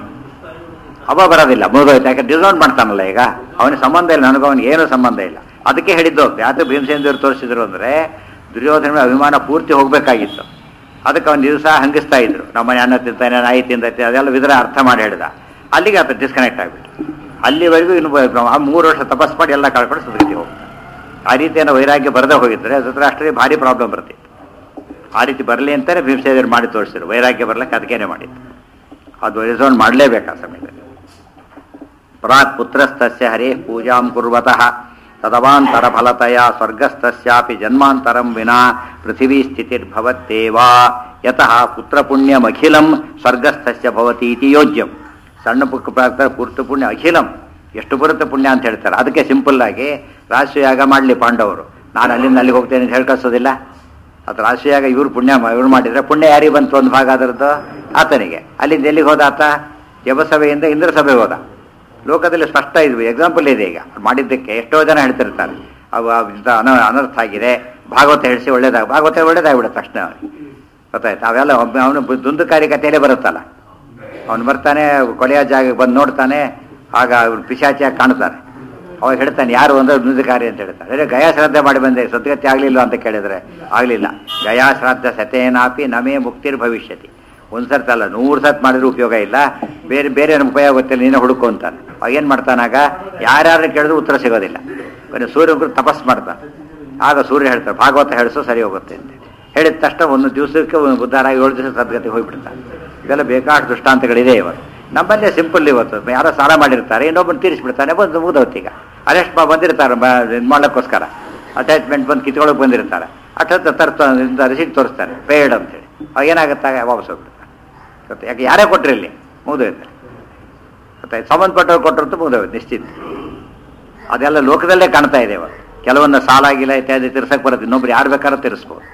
ಅವ ಬರೋದಿಲ್ಲ ಮುಗಿದೋಯ್ತು ಯಾಕೆ ಡಿಸೌನ್ ಮಾಡ್ತಾನಲ್ಲ ಈಗ ಅವನಿಗೆ ಸಂಬಂಧ ಇಲ್ಲ ನನಗೂ ಅವನಿಗೆ ಏನೂ ಸಂಬಂಧ ಇಲ್ಲ ಅದಕ್ಕೆ ಹೇಳಿದ್ದು ಯಾಕೆ ಭೀಮಸೇಂದ್ರ ತೋರಿಸಿದ್ರು ಅಂದರೆ ದುರ್ಯೋಧನ ಅಭಿಮಾನ ಪೂರ್ತಿ ಹೋಗಬೇಕಾಗಿತ್ತು ಅದಕ್ಕೆ ಅವನು ದಿವಸ ಹಂಗಿಸ್ತಾ ಇದ್ರು ನಮ್ಮನೆ ಅನ್ನ ತಿಂತಾನೆ ನಾಯಿ ತಿಂದೈತೆ ಅದೆಲ್ಲ ವಿದ್ರ ಅರ್ಥ ಮಾಡಿ ಹೇಳಿದ ಅಲ್ಲಿಗೆ ಆತ ಡಿಸ್ಕನೆಕ್ಟ್ ಆಗಿಬಿಟ್ಟು ಅಲ್ಲಿವರೆಗೂ ಇನ್ನು ಬ- ಆ ಮೂರು ವರ್ಷ ತಪಸ್ ಮಾಡಿ ಎಲ್ಲ ಕಳ್ಕೊಂಡು ಸುದ್ದಿ ಹೋಗ್ತಾರೆ ಆ ರೀತಿಯನ್ನು ವೈರಾಗ್ಯ ಬರದೇ ಹೋಗಿದ್ರೆ ಧೃತರಾಷ್ಟ್ರೇ ಭಾರಿ ಪ್ರಾಬ್ಲಮ್ ಬರ್ತಿತ್ತು ಆ ರೀತಿ ಬರಲಿ ಅಂತಾನೆ ಭೀಮಸೇನರು ಮಾಡಿ ತೋರಿಸಿದ್ರು ವೈರಾಗ್ಯ ಬರ್ಲಿಕ್ಕೆ ಅದಕ್ಕೇನೆ ಮಾಡಿದ್ದು ಅದು ರಿಸೌಂಡ್ ಮಾಡಲೇಬೇಕು ಆ ಸಮಯದಲ್ಲಿ ಪ್ರಾಕ್ ಪುತ್ರಸ್ತಸ್ಯ ಹರೇ ಪೂಜಾಂ ಕುರ್ವತಃ ತದವಾಂತರ ಫಲತಯ ಸ್ವರ್ಗಸ್ಥಸ್ಯಾಪಿ ಜನ್ಮಾಂತರಂ ವಿನಾ ಪೃಥಿವೀ ಸ್ಥಿತಿರ್ಭವತ್ತೇವಾ ಯತಃ ಪುತ್ರಪುಣ್ಯಮಖಿಲಂ ಸ್ವರ್ಗಸ್ಥಸ್ಯ ಭವತಿ ಇತಿ ಯೋಜ್ಯಂ ಸಣ್ಣ ಪುಕ್ಕ ಪ್ರಾಕ್ತ ಪೂರ್ತಿ ಪುಣ್ಯ ಅಖಿಲಂ ಎಷ್ಟು ಬರುತ್ತೆ ಪುಣ್ಯ ಅಂತ ಹೇಳ್ತಾರೆ ಅದಕ್ಕೆ ಸಿಂಪಲ್ ಆಗಿ ರಾಷ್ಟ್ರಯಾಗ ಮಾಡಲಿ ಪಾಂಡವರು ನಾನು ಅಲ್ಲಿಂದ ಅಲ್ಲಿಗೆ ಹೋಗ್ತೇನೆ ಅಂತ ಹೇಳ್ಕಳ್ಸೋದಿಲ್ಲ ಅದು ರಾಷ್ಟ್ರೀಯಾಗ ಇವ್ರು ಪುಣ್ಯ ಇವ್ರು ಮಾಡಿದ್ರೆ ಪುಣ್ಯ ಯಾರಿಗೆ ಬಂತು ಒಂದು ಭಾಗ ಅದರದ್ದು ಆತನಿಗೆ ಅಲ್ಲಿಂದ ಎಲ್ಲಿಗೆ ಹೋದ ಆತ ಯಮಸಭೆಯಿಂದ ಇಂದ್ರ ಸಭೆಗೆ ಹೋದ ಲೋಕದಲ್ಲಿ ಸ್ಪಷ್ಟ ಇದು ಎಕ್ಸಾಂಪಲ್ ಇದೆ ಈಗ ಮಾಡಿದ್ದಕ್ಕೆ ಎಷ್ಟೋ ಜನ ಹೇಳ್ತಿರ್ತಾರೆ ಅವು ಅವು ಇಂಥ ಅನ ಅನರ್ಥ ಆಗಿದೆ ಭಾಗವತ ಹೇಳಿಸಿ ಒಳ್ಳೇದಾಗ ಭಾಗವತ ಒಳ್ಳೇದಾಗ್ಬಿಡುತ್ತೆ ತಕ್ಷಣ ಅವನಿಗೆ ಗೊತ್ತಾಯ್ತು ಅವೆಲ್ಲ ಒಬ್ಬ ಅವನು ದುಂದುಕಾರಿ ಕಥೆಯಲ್ಲೇ ಬರುತ್ತಲ್ಲ ಅವನು ಬರ್ತಾನೆ ಕೊಲೆಯ ಜಾಗಕ್ಕೆ ಬಂದು ನೋಡ್ತಾನೆ ಆಗ ಅವ್ರು ಪಿಶಾಚಿಯಾಗಿ ಕಾಣ್ತಾನೆ ಅವಾಗ ಹೇಳ್ತಾನೆ ಯಾರು ಅಂದ್ರೆ ದುಂದುಕಾರಿ ಅಂತ ಹೇಳ್ತಾನೆ ಅದೇ ಗಯಾ ಶ್ರಾದ್ದ ಮಾಡಿ ಬಂದೆ ಸದ್ಗತಿ ಆಗ್ಲಿಲ್ಲ ಅಂತ ಕೇಳಿದ್ರೆ ಆಗ್ಲಿಲ್ಲ ಗಯಾ ಶ್ರಾದ್ದ ಸತೇನಾಪಿ ನಮೇ ಮುಕ್ತಿರ್ ಭವಿಷ್ಯತಿ ಒಂದು ಸರ್ತಿ ಅಲ್ಲ ನೂರು ಸರ್ತಿ ಮಾಡಿದ್ರು ಉಪಯೋಗ ಇಲ್ಲ ಬೇರೆ ಬೇರೆ ನಮ್ಗೆ ಉಪಯೋಗ ಗೊತ್ತಿಲ್ಲ ನೀನೇ ಹುಡುಕು ಅಂತಾನೆ ಅವಾಗ ಏನು ಮಾಡ್ತಾನಾಗ ಯಾರ್ಯಾರು ಕೇಳಿದ್ರು ಉತ್ತರ ಸಿಗೋದಿಲ್ಲ ಕೊನೆ ಸೂರ್ಯ ತಪಸ್ ಮಾಡ್ತಾನೆ ಆಗ ಸೂರ್ಯ ಹೇಳ್ತಾರೆ ಭಾಗವತ ಹೇಳಿಸೋ ಸರಿ ಹೋಗುತ್ತೆ ಅಂತ ಹೇಳಿದ ತಕ್ಷಣ ಒಂದು ದಿವಸಕ್ಕೆ ಒಂದು ಉದ್ಧಾರ ಆಗಿ ಏಳು ದಿವಸ ಸದ್ಗತಿ ಹೋಗ್ಬಿಡ್ತಾನೆ ಇದೆಲ್ಲ ಬೇಕಾಷ್ಟು ದೃಷ್ಟಾಂತಗಳಿದೆ ಇವತ್ತು ನಮ್ಮಲ್ಲೇ ಸಿಂಪಲ್ ಇವತ್ತು ಯಾರೋ ಸಾಲ ಮಾಡಿರ್ತಾರೆ ಇನ್ನೊಬ್ಬನು ತೀರಿಸ್ಬಿಡ್ತಾನೆ ಬಂದು ಮುಗ್ದೋತ್ತು ಈಗ ಅರೆಸ್ಟ್ ಮಾ ಬಂದಿರ್ತಾರೆ ಇದು ಮಾಡೋಕ್ಕೋಸ್ಕರ ಅಟ್ಯಾಚ್ಮೆಂಟ್ ಬಂದು ಕಿತ್ಕೊಳ್ಳೋಕೆ ಬಂದಿರ್ತಾರೆ ಅಷ್ಟೊತ್ತು ತರ್ತ ರಿಸೀಟ್ ತೋರಿಸ್ತಾರೆ ಪೇಯ್ಡ್ ಅಂತೇಳಿ ಅವಾಗ ಏನಾಗುತ್ತಾಗ ವಾಪಸ್ ಹೋಗ್ಬಿಡ್ತಾರೆ ಗೊತ್ತಾ ಯಾಕೆ ಯಾರೇ ಕೊಟ್ಟರೆ ಇಲ್ಲಿ ಮುಗ್ದೋಯ್ತಾರೆ ಗೊತ್ತಾಯ್ತು ಸಂಬಂಧಪಟ್ಟವ್ರು ಕೊಟ್ಟರಂತೂ ಮುಗ್ದೋಯ್ತು ನಿಶ್ಚಿತ ಅದೆಲ್ಲ ಲೋಕದಲ್ಲೇ ಕಾಣ್ತಾ ಇದೆ ಇವತ್ತು ಕೆಲವೊಂದು ಸಾಲ ಆಗಿಲ್ಲ ಇತ್ಯಾದಿ ತಿರ್ಸಕ್ಕೆ ಬರುತ್ತೆ ಇನ್ನೊಬ್ರು ಯಾರು ಬೇಕಾದ್ರೂ ತಿರ್ಸ್ಬೋದು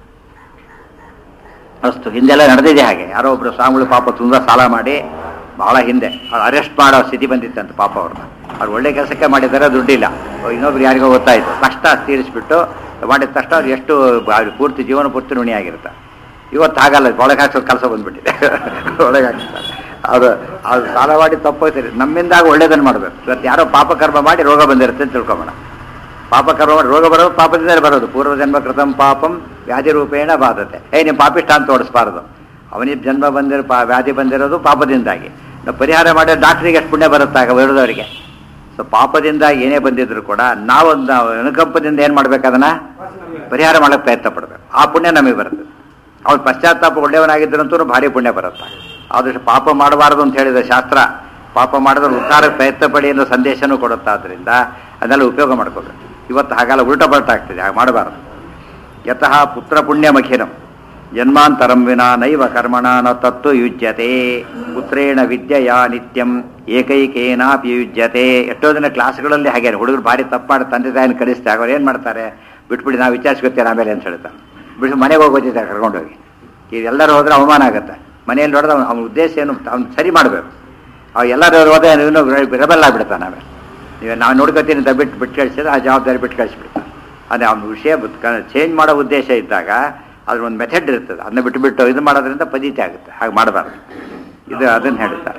ಅಷ್ಟು ಹಿಂದೆಲ್ಲ ನಡೆದಿದೆ ಹಾಗೆ ಯಾರೋ ಒಬ್ರು ಸ್ವಾಮಿಗಳು ಪಾಪ ತುಂಬ ಸಾಲ ಮಾಡಿ ಬಹಳ ಹಿಂದೆ ಅವ್ರು ಅರೆಸ್ಟ್ ಮಾಡೋ ಸ್ಥಿತಿ ಬಂದಿತ್ತಂತೆ ಪಾಪ ಅವ್ರನ್ನ ಅವ್ರು ಒಳ್ಳೆ ಕೆಲಸಕ್ಕೆ ಮಾಡಿದ್ದಾರೆ ದುಡ್ಡಿಲ್ಲ ಇನ್ನೊಬ್ರು ಯಾರಿಗೋ ಗೊತ್ತಾಯ್ತು ಕಷ್ಟ ತೀರಿಸ್ಬಿಟ್ಟು ಮಾಡಿದ ತಕ್ಷಣ ಅವ್ರು ಎಷ್ಟು ಅವ್ರ ಪೂರ್ತಿ ಜೀವನ ಪೂರ್ತಿ ಋಣಿಯಾಗಿರ್ತಾರೆ ಇವತ್ತು ಹಾಗಲ್ಲ ಒಳಗೆ ಹಾಕ್ಸೋ ಕೆಲಸ ಬಂದ್ಬಿಟ್ಟಿದೆ ಒಳಗೆ ಹಾಕ್ಸ್ತಾರೆ ಅದು ಅದು ಸಾಲ ಮಾಡಿ ತಪ್ಪೋಯ್ತಾರೆ ನಮ್ಮಿಂದಾಗ ಒಳ್ಳೇದನ್ನು ಮಾಡಬೇಕು ಇವತ್ತು ಯಾರೋ ಪಾಪ ಕರ್ಮ ಮಾಡಿ ರೋಗ ಬಂದಿರುತ್ತೆ ಅಂತ ತಿಳ್ಕೊಬೋಣ ಪಾಪ ಕರ್ಮ ಮಾಡಿ ರೋಗ ಬರೋದು ಪಾಪದಿಂದಲೇ ಬರೋದು ಪೂರ್ವ ಜನ್ಮ ಕೃತಂ ಪಾಪಂ ವ್ಯಾಧಿ ರೂಪೇಣ ಬಾಧತೆ ಏ ನೀವು ಪಾಪಿಷ್ಟ ಅಂತ ಓಡಿಸ್ಬಾರ್ದು ಅವನಿಗೆ ಜನ್ಮ ಬಂದಿರೋ ಪಾ ವ್ಯಾಧಿ ಬಂದಿರೋದು ಪಾಪದಿಂದಾಗಿ ನಾವು ಪರಿಹಾರ ಮಾಡಿದ್ರೆ ಡಾಕ್ಟ್ರಿಗೆ ಎಷ್ಟು ಪುಣ್ಯ ಬರುತ್ತಾಗ ವಿರೋಧವರಿಗೆ ಸೊ ಪಾಪದಿಂದ ಏನೇ ಬಂದಿದ್ರು ಕೂಡ ನಾವೊಂದು ಅನುಕಂಪದಿಂದ ಏನು ಮಾಡ್ಬೇಕು ಅದನ್ನ ಪರಿಹಾರ ಮಾಡೋಕ್ಕೆ ಪ್ರಯತ್ನ ಪಡಬೇಕು ಆ ಪುಣ್ಯ ನಮಗೆ ಬರುತ್ತೆ ಅವ್ನು ಪಶ್ಚಾತ್ತಾಪ ಒಳ್ಳೆಯವನಾಗಿದ್ದರಂತೂ ಭಾರಿ ಪುಣ್ಯ ಬರುತ್ತೆ ಆದಷ್ಟು ಪಾಪ ಮಾಡಬಾರದು ಅಂತ ಹೇಳಿದ ಶಾಸ್ತ್ರ ಪಾಪ ಮಾಡಿದ್ರೆ ಉದ್ಧಾರಕ್ಕೆ ಪ್ರಯತ್ನ ಪಡಿ ಅನ್ನೋ ಸಂದೇಶನೂ ಕೊಡುತ್ತೆ ಆದ್ದರಿಂದ ಅದನ್ನೆಲ್ಲ ಉಪಯೋಗ ಮಾಡ್ಕೋಬೇಕು ಇವತ್ತು ಹಾಗೆಲ್ಲ ಉಲ್ಟಾ ಪಲ್ಟ ಆಗ್ತಿದೆ ಹಾಗೆ ಮಾಡಬಾರದು ಯತಃ ಪುತ್ರ ಪುಣ್ಯಮಖಿನಂ ಜನ್ಮಾಂತರಂ ವಿನಾ ನೈವ ಕರ್ಮಣ ನ ತತ್ತು ಯುಜ್ಯತೆ ಪುತ್ರೇಣ ವಿದ್ಯೆಯ ನಿತ್ಯಂ ಏಕೈಕೇನಾಪಿ ಯುಜ್ಯತೆ ಎಷ್ಟೋ ಜನ ಕ್ಲಾಸ್ಗಳಲ್ಲಿ ಹಾಗೆ ಹುಡುಗರು ಭಾರಿ ತಪ್ಪು ಮಾಡಿ ತಂದೆ ತಾಯಿನ ಕಳಿಸ್ತಾರೆ ಅವ್ರು ಏನು ಮಾಡ್ತಾರೆ ಬಿಟ್ಬಿಡಿ ನಾವು ವಿಚಾರಿಸ್ಕೊತೇನೆ ಆಮೇಲೆ ಅಂತ ಹೇಳ್ತಾರೆ ಬಿಟ್ಟು ಮನೆಗೆ ಹೋಗೋತಿದ್ದಾರೆ ಕರ್ಕೊಂಡೋಗಿ ಈಗ ಎಲ್ಲರೂ ಹೋದ್ರೆ ಅವಮಾನ ಆಗುತ್ತೆ ಮನೆಯಲ್ಲಿ ನೋಡಿದ್ರೆ ಅವ್ನ ಅವ್ನ ಉದ್ದೇಶ ಏನು ಅವ್ನು ಸರಿ ಮಾಡಬೇಕು ಅವ್ ಎಲ್ಲರೂ ಹೋದ್ರೆ ಇವನು ರೆಬಲ್ ಆಗಿಬಿಡ್ತಾನೆ ಆಮೇಲೆ ನೀವು ನಾವು ನೋಡ್ಕೊತೀನಿ ಅಂತ ಬಿಟ್ಟು ಬಿಟ್ಟು ಕಳಿಸಿದ್ರೆ ಆ ಜವಾಬ್ದಾರಿ ಬಿಟ್ಟು ಕಳಿಸ್ಬಿಡ್ತಾನೆ ಅದೇ ಅವ್ನ ವಿಷಯ ಚೇಂಜ್ ಮಾಡೋ ಉದ್ದೇಶ ಇದ್ದಾಗ ಅದ್ರ ಒಂದು ಮೆಥಡ್ ಇರ್ತದೆ ಅದನ್ನ ಬಿಟ್ಟು ಬಿಟ್ಟು ಇದು ಮಾಡೋದ್ರಿಂದ ಪದ್ಧತಿ ಆಗುತ್ತೆ ಹಾಗೆ ಮಾಡಬಾರ್ದು ಇದು ಅದನ್ನು ಹೇಳ್ತಾರೆ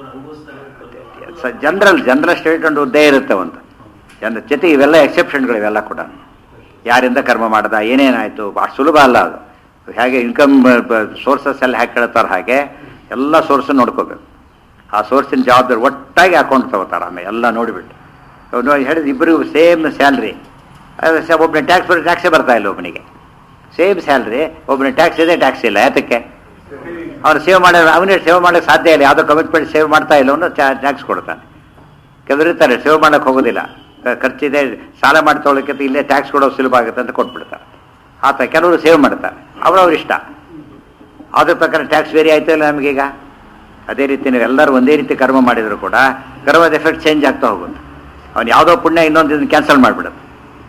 ಜನರಲ್ ಜನರಲ್ ಸ್ಟೇಟ್ ಒಂದು ಹುದ್ದೆ ಇರುತ್ತೆ ಒಂದು ಜನ ಜೊತೆ ಇವೆಲ್ಲ ಎಕ್ಸೆಪ್ಷನ್ಗಳು ಇವೆಲ್ಲ ಕೂಡ ಯಾರಿಂದ ಕರ್ಮ ಮಾಡ್ದ ಏನೇನಾಯಿತು ಭಾಳ ಸುಲಭ ಅಲ್ಲ ಅದು ಹೇಗೆ ಇನ್ಕಮ್ ಸೋರ್ಸಸ್ ಎಲ್ಲ ಹೇಗೆ ಕೇಳ್ತಾರೆ ಹಾಗೆ ಎಲ್ಲ ಸೋರ್ಸ್ ನೋಡ್ಕೋಬೇಕು ಆ ಸೋರ್ಸಿನ ಜವಾಬ್ದಾರಿ ಒಟ್ಟಾಗಿ ಅಕೌಂಟ್ ತಗೋತಾರೆ ಆಮೇಲೆ ಎಲ್ಲ ನೋಡಿಬಿಟ್ಟು ಅವ್ನು ಹೇಳಿದ ಇಬ್ಬರಿಗೂ ಸೇಮ್ ಸ್ಯಾಲ್ರಿ ಒಬ್ಬನೇ ಟ್ಯಾಕ್ಸ್ ಬರೋ ಟ್ಯಾಕ್ಸೇ ಬರ್ತಾ ಇಲ್ಲ ಒಬ್ಬನಿಗೆ ಸೇಮ್ ಸ್ಯಾಲ್ರಿ ಒಬ್ಬನೇ ಟ್ಯಾಕ್ಸ್ ಇದೆ ಟ್ಯಾಕ್ಸ್ ಇಲ್ಲ ಯಾತಕ್ಕೆ ಅವ್ರು ಸೇವ್ ಮಾಡಿ ಅವನೇ ಸೇವ್ ಮಾಡೋಕ್ಕೆ ಸಾಧ್ಯ ಇಲ್ಲ ಯಾವುದೋ ಕಮಿಟ್ಮೆಂಟ್ ಸೇವ್ ಮಾಡ್ತಾ ಇಲ್ಲ ಅವನು ಟ್ಯಾಕ್ಸ್ ಕೊಡ್ತಾನೆ ಕೆಲವರು ಇರ್ತಾರೆ ಸೇವ್ ಮಾಡೋಕ್ಕೆ ಹೋಗೋದಿಲ್ಲ ಕ- ಖರ್ಚಿದೆ ಸಾಲ ಮಾಡಿ ತೊಗೊಳಕ್ಕೆ ಇಲ್ಲೇ ಟ್ಯಾಕ್ಸ್ ಕೊಡೋ ಸುಲಭ ಆಗುತ್ತೆ ಅಂತ ಕೊಟ್ಬಿಡ್ತಾರೆ ಆತ ಕೆಲವರು ಸೇವ್ ಮಾಡ್ತಾರೆ ಅವ್ರವ್ರ ಇಷ್ಟ ಅದ್ರ ಪ್ರಕಾರ ಟ್ಯಾಕ್ಸ್ ವೇರಿ ಆಯ್ತಾ ಇಲ್ಲ ನಮಗೀಗ ಅದೇ ರೀತಿ ನೀವು ಎಲ್ಲರೂ ಒಂದೇ ರೀತಿ ಕರ್ಮ ಮಾಡಿದ್ರು ಕೂಡ ಕರ್ಮದ ಎಫೆಕ್ಟ್ ಚೇಂಜ್ ಆಗ್ತಾ ಹೋಗುತ್ತೆ ಅವ್ನು ಯಾವುದೋ ಪುಣ್ಯ ಇನ್ನೊಂದು ಕ್ಯಾನ್ಸಲ್ ಮಾಡಿಬಿಡುತ್ತೆ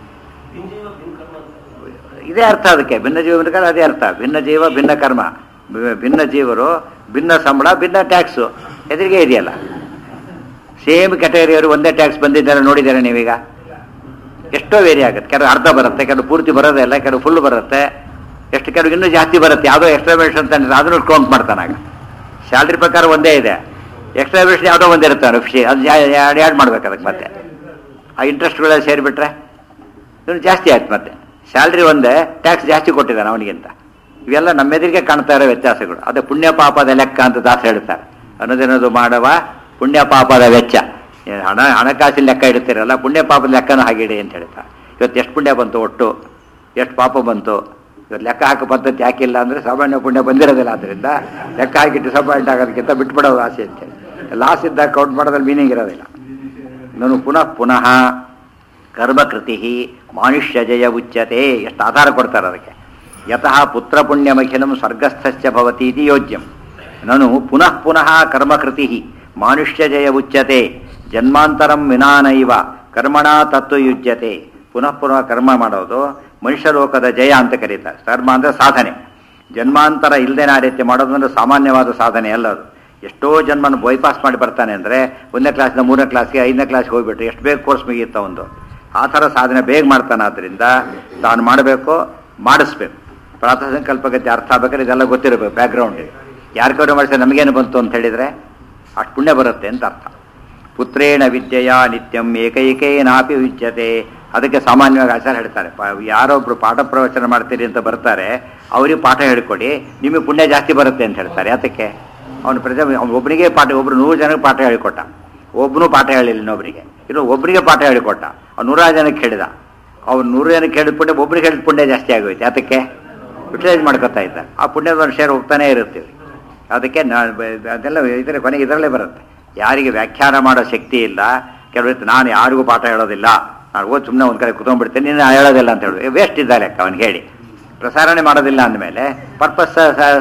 ಇದೇ ಅರ್ಥ ಅದಕ್ಕೆ ಭಿನ್ನ ಜೀವ ಭಿನ್ನ ಕರ್ಮ ಅದೇ ಅರ್ಥ ಭಿನ್ನ ಜೀವ ಭಿನ್ನ ಕರ್ಮ ಬಿ- ಭಿನ್ನ ಜೀವರು ಭಿನ್ನ ಸಂಬಳ ಭಿನ್ನ ಟ್ಯಾಕ್ಸು ಎದುರಿಗೆ ಇದೆಯಲ್ಲ ಸೇಮ್ ಕ್ಯಾಟಗರಿಯವರು ಒಂದೇ ಟ್ಯಾಕ್ಸ್ ಬಂದಿದ್ದಾರೆ ನೋಡಿದ್ದಾರೆ ನೀವೀಗ ಎಷ್ಟೋ ವೇರಿ ಆಗುತ್ತೆ ಕೆಲವು ಅರ್ಧ ಬರುತ್ತೆ ಕೆಲವು ಪೂರ್ತಿ ಬರೋದೇ ಇಲ್ಲ ಕೆಲವು ಫುಲ್ ಬರುತ್ತೆ ಎಷ್ಟು ಕೆಲವು ಇನ್ನೂ ಜಾಸ್ತಿ ಬರುತ್ತೆ ಯಾವುದೋ ಎಕ್ಸ್ಟ್ರಾವೇಷನ್ ಅಂತ ಅದನ್ನು ಕೌಂಟ್ ಮಾಡ್ತಾನಾಗ ಸ್ಯಾಲ್ರಿ ಪ್ರಕಾರ ಒಂದೇ ಇದೆ ಎಕ್ಸ್ಟ್ರಾವೇಷನ್ ಯಾವುದೋ ಒಂದೇ ಇರ್ತಾನೆ ಫಿಶಿ ಅದು ಆ್ಯಡ್ ಮಾಡ್ಬೇಕು ಅದಕ್ಕೆ ಮತ್ತೆ ಆ ಇಂಟ್ರೆಸ್ಟ್ಗಳೆಲ್ಲ ಸೇರಿಬಿಟ್ರೆ ಇನ್ನು ಜಾಸ್ತಿ ಆಯ್ತು ಮತ್ತೆ ಸ್ಯಾಲ್ರಿ ಒಂದೇ ಟ್ಯಾಕ್ಸ್ ಜಾಸ್ತಿ ಕೊಟ್ಟಿದ್ದಾನೆ ಅವನಿಗಿಂತ ಇವೆಲ್ಲ ನಮ್ಮೆದುರಿಗೆ ಕಾಣ್ತಾ ಇರೋ ವ್ಯತ್ಯಾಸಗಳು ಅದೇ ಪುಣ್ಯ ಪಾಪದ ಲೆಕ್ಕ ಅಂತ ದಾಸ ಹೇಳ್ತಾರೆ ಅನ್ನೋದೇನದು ಮಾಡುವ ಪುಣ್ಯ ಪಾಪದ ವೆಚ್ಚ ಏ, ಹಣ ಹಣಕಾಸಿನ ಲೆಕ್ಕ ಇಡ್ತೀರಲ್ಲ ಪುಣ್ಯ ಪಾಪದ ಲೆಕ್ಕನೂ ಹಾಗೆ ಇಡಿ ಅಂತ ಹೇಳ್ತಾರೆ ಇವತ್ತು ಎಷ್ಟು ಪುಣ್ಯ ಬಂತು ಒಟ್ಟು ಎಷ್ಟು ಪಾಪ ಬಂತು ಇವತ್ತು ಲೆಕ್ಕ ಹಾಕೋ ಪದ್ಧತಿ ಯಾಕಿಲ್ಲ ಅಂದರೆ ಸಾಮಾನ್ಯ ಪುಣ್ಯ ಬಂದಿರೋದಿಲ್ಲ ಆದ್ದರಿಂದ ಲೆಕ್ಕ ಹಾಕಿ ಡಿಸಪಾಯಿಂಟ್ ಆಗೋದಕ್ಕಿಂತ ಬಿಟ್ಬಿಡೋದು ಆಸೆ ಅಂತೇಳಿ ಲಾಸ್ ಇದ್ದಾಗ ಕೌಂಟ್ ಮಾಡೋದ್ರಲ್ಲಿ ಮೀನಿಂಗ್ ಇರೋದಿಲ್ಲ ನಾನು ಪುನಃ ಪುನಃ ಕರ್ಮಕೃತಿ ಮಾನುಷ್ಯ ಜಯ ಉಚ್ಯತೆ ಎಷ್ಟು ಆಧಾರ ಕೊಡ್ತಾರೆ ಅದಕ್ಕೆ ಯತಃ ಪುತ್ರ ಪುಣ್ಯಮಖಿಲಂ ಸ್ವರ್ಗಸ್ಥಶ್ಚ ಭವತಿ ಇತಿ ಯೋಜ್ಯಂ ನಾನು ಪುನಃ ಪುನಃ ಕರ್ಮಕೃತಿ ಮಾನುಷ್ಯ ಜಯ ಉಚ್ಯತೆ ಜನ್ಮಾಂತರಂ ವಿನಾನೈವ ಕರ್ಮಣ ತತ್ವಯುಜ್ಯತೆ ಪುನಃ ಪುನಃ ಕರ್ಮ ಮಾಡೋದು ಮನುಷ್ಯ ಲೋಕದ ಜಯ ಅಂತ ಕರೀತಾರೆ ಕರ್ಮ ಅಂದರೆ ಸಾಧನೆ ಜನ್ಮಾಂತರ ಇಲ್ಲದೇನೆ ಆ ರೀತಿ ಮಾಡೋದು ಅಂದ್ರೆ ಸಾಮಾನ್ಯವಾದ ಸಾಧನೆ ಅಲ್ಲ ಅದು ಎಷ್ಟೋ ಜನ್ಮನ ಬೈಪಾಸ್ ಮಾಡಿ ಬರ್ತಾನೆ ಅಂದರೆ ಒಂದನೇ ಕ್ಲಾಸ್ನ ಮೂರನೇ ಕ್ಲಾಸ್ಗೆ ಐದನೇ ಕ್ಲಾಸ್ಗೆ ಹೋಗ್ಬಿಟ್ಟು ಎಷ್ಟು ಬೇಗ ಕೋರ್ಸ್ ಮುಗಿಯುತ್ತ ಒಂದು ಆ ಥರ ಸಾಧನೆ ಬೇಗ ಮಾಡ್ತಾನೆ ಆದ್ದರಿಂದ ತಾನು ಮಾಡಬೇಕು ಮಾಡಿಸ್ಬೇಕು ಪ್ರಾತಃ ಸಂಕಲ್ಪಗತಿ ಅರ್ಥ ಆಗ್ಬೇಕಾದ್ರೆ ಇದೆಲ್ಲ ಗೊತ್ತಿರಬೇಕು ಬ್ಯಾಕ್ಗ್ರೌಂಡ್ ಇದೆ ಯಾರ ಕಡೆ ಮಾಡಿಸಿದ್ರೆ ನಮಗೇನು ಬಂತು ಅಂತ ಹೇಳಿದರೆ ಅಷ್ಟು ಪುಣ್ಯ ಬರುತ್ತೆ ಅಂತ ಅರ್ಥ ಪುತ್ರೇಣ ವಿದ್ಯೆಯ ನಿತ್ಯಂ ಏಕೈಕೇನಾಪಿ ವಿದ್ಯತೆ ಅದಕ್ಕೆ ಸಾಮಾನ್ಯವಾಗಿ ಆಚಾರ ಹೇಳ್ತಾರೆ ಪ- ಯಾರೊಬ್ರು ಪಾಠ ಪ್ರವಚನ ಮಾಡ್ತೀರಿ ಅಂತ ಬರ್ತಾರೆ ಅವ್ರಿಗೆ ಪಾಠ ಹೇಳ್ಕೊಡಿ ನಿಮಗೆ ಪುಣ್ಯ ಜಾಸ್ತಿ ಬರುತ್ತೆ ಅಂತ ಹೇಳ್ತಾರೆ ಯಾತಕ್ಕೆ ಅವನು ಪ್ರಜೆ ಅವ್ನು ಒಬ್ಬನಿಗೆ ಪಾಠ ಒಬ್ರು ನೂರು ಜನಕ್ಕೆ ಪಾಠ ಹೇಳಿಕೊಟ್ಟ ಒಬ್ಬನು ಪಾಠ ಹೇಳಿಲ್ಲ ಇನ್ನೊಬ್ಬರಿಗೆ ಇನ್ನು ಒಬ್ಬರಿಗೆ ಪಾಠ ಹೇಳಿಕೊಟ್ಟ ಅವ್ನು ನೂರಾರು ಜನಕ್ಕೆ ಹೇಳಿದ ಅವ್ನು ನೂರು ಜನಕ್ಕೆ ಹೇಳಿದ ಪುಣ್ಯ ಒಬ್ರಿಗೆ ಹೇಳಿದ ಪುಣ್ಯ ಜಾಸ್ತಿ ಆಗೋಯ್ತು ಯಾತಕ್ಕೆ ಯುಟಿಲೈಸ್ ಮಾಡ್ಕೊತಾ ಇದ್ದ ಆ ಪುಣ್ಯದ ಒಂದು ಶೇರ್ ಹೋಗ್ತಾನೆ ಇರ್ತೀವಿ ಅದಕ್ಕೆ ನಾ ಬ- ಅದೆಲ್ಲ ಇದರ ಕೊನೆಗೆ ಇದರಲ್ಲೇ ಬರುತ್ತೆ ಯಾರಿಗೆ ವ್ಯಾಖ್ಯಾನ ಮಾಡೋ ಶಕ್ತಿ ಇಲ್ಲ ಕೆಲವರು ನಾನು ಯಾರಿಗೂ ಪಾಠ ಹೇಳೋದಿಲ್ಲ ನಾನು ಓದ್ ಸುಮ್ಮನೆ ಒಂದು ಕಡೆ ಕುತ್ಕೊಂಡ್ಬಿಡ್ತೀನಿ ನೀನು ಹೇಳೋದಿಲ್ಲ ಅಂತ ಹೇಳಿ ವೇಸ್ಟ್ ಇದ್ದ ಲೆಕ್ಕ ಅವ್ನಿಗೆ ಹೇಳಿ ಪ್ರಸಾರಣೆ ಮಾಡೋದಿಲ್ಲ ಅಂದಮೇಲೆ ಪರ್ಪಸ್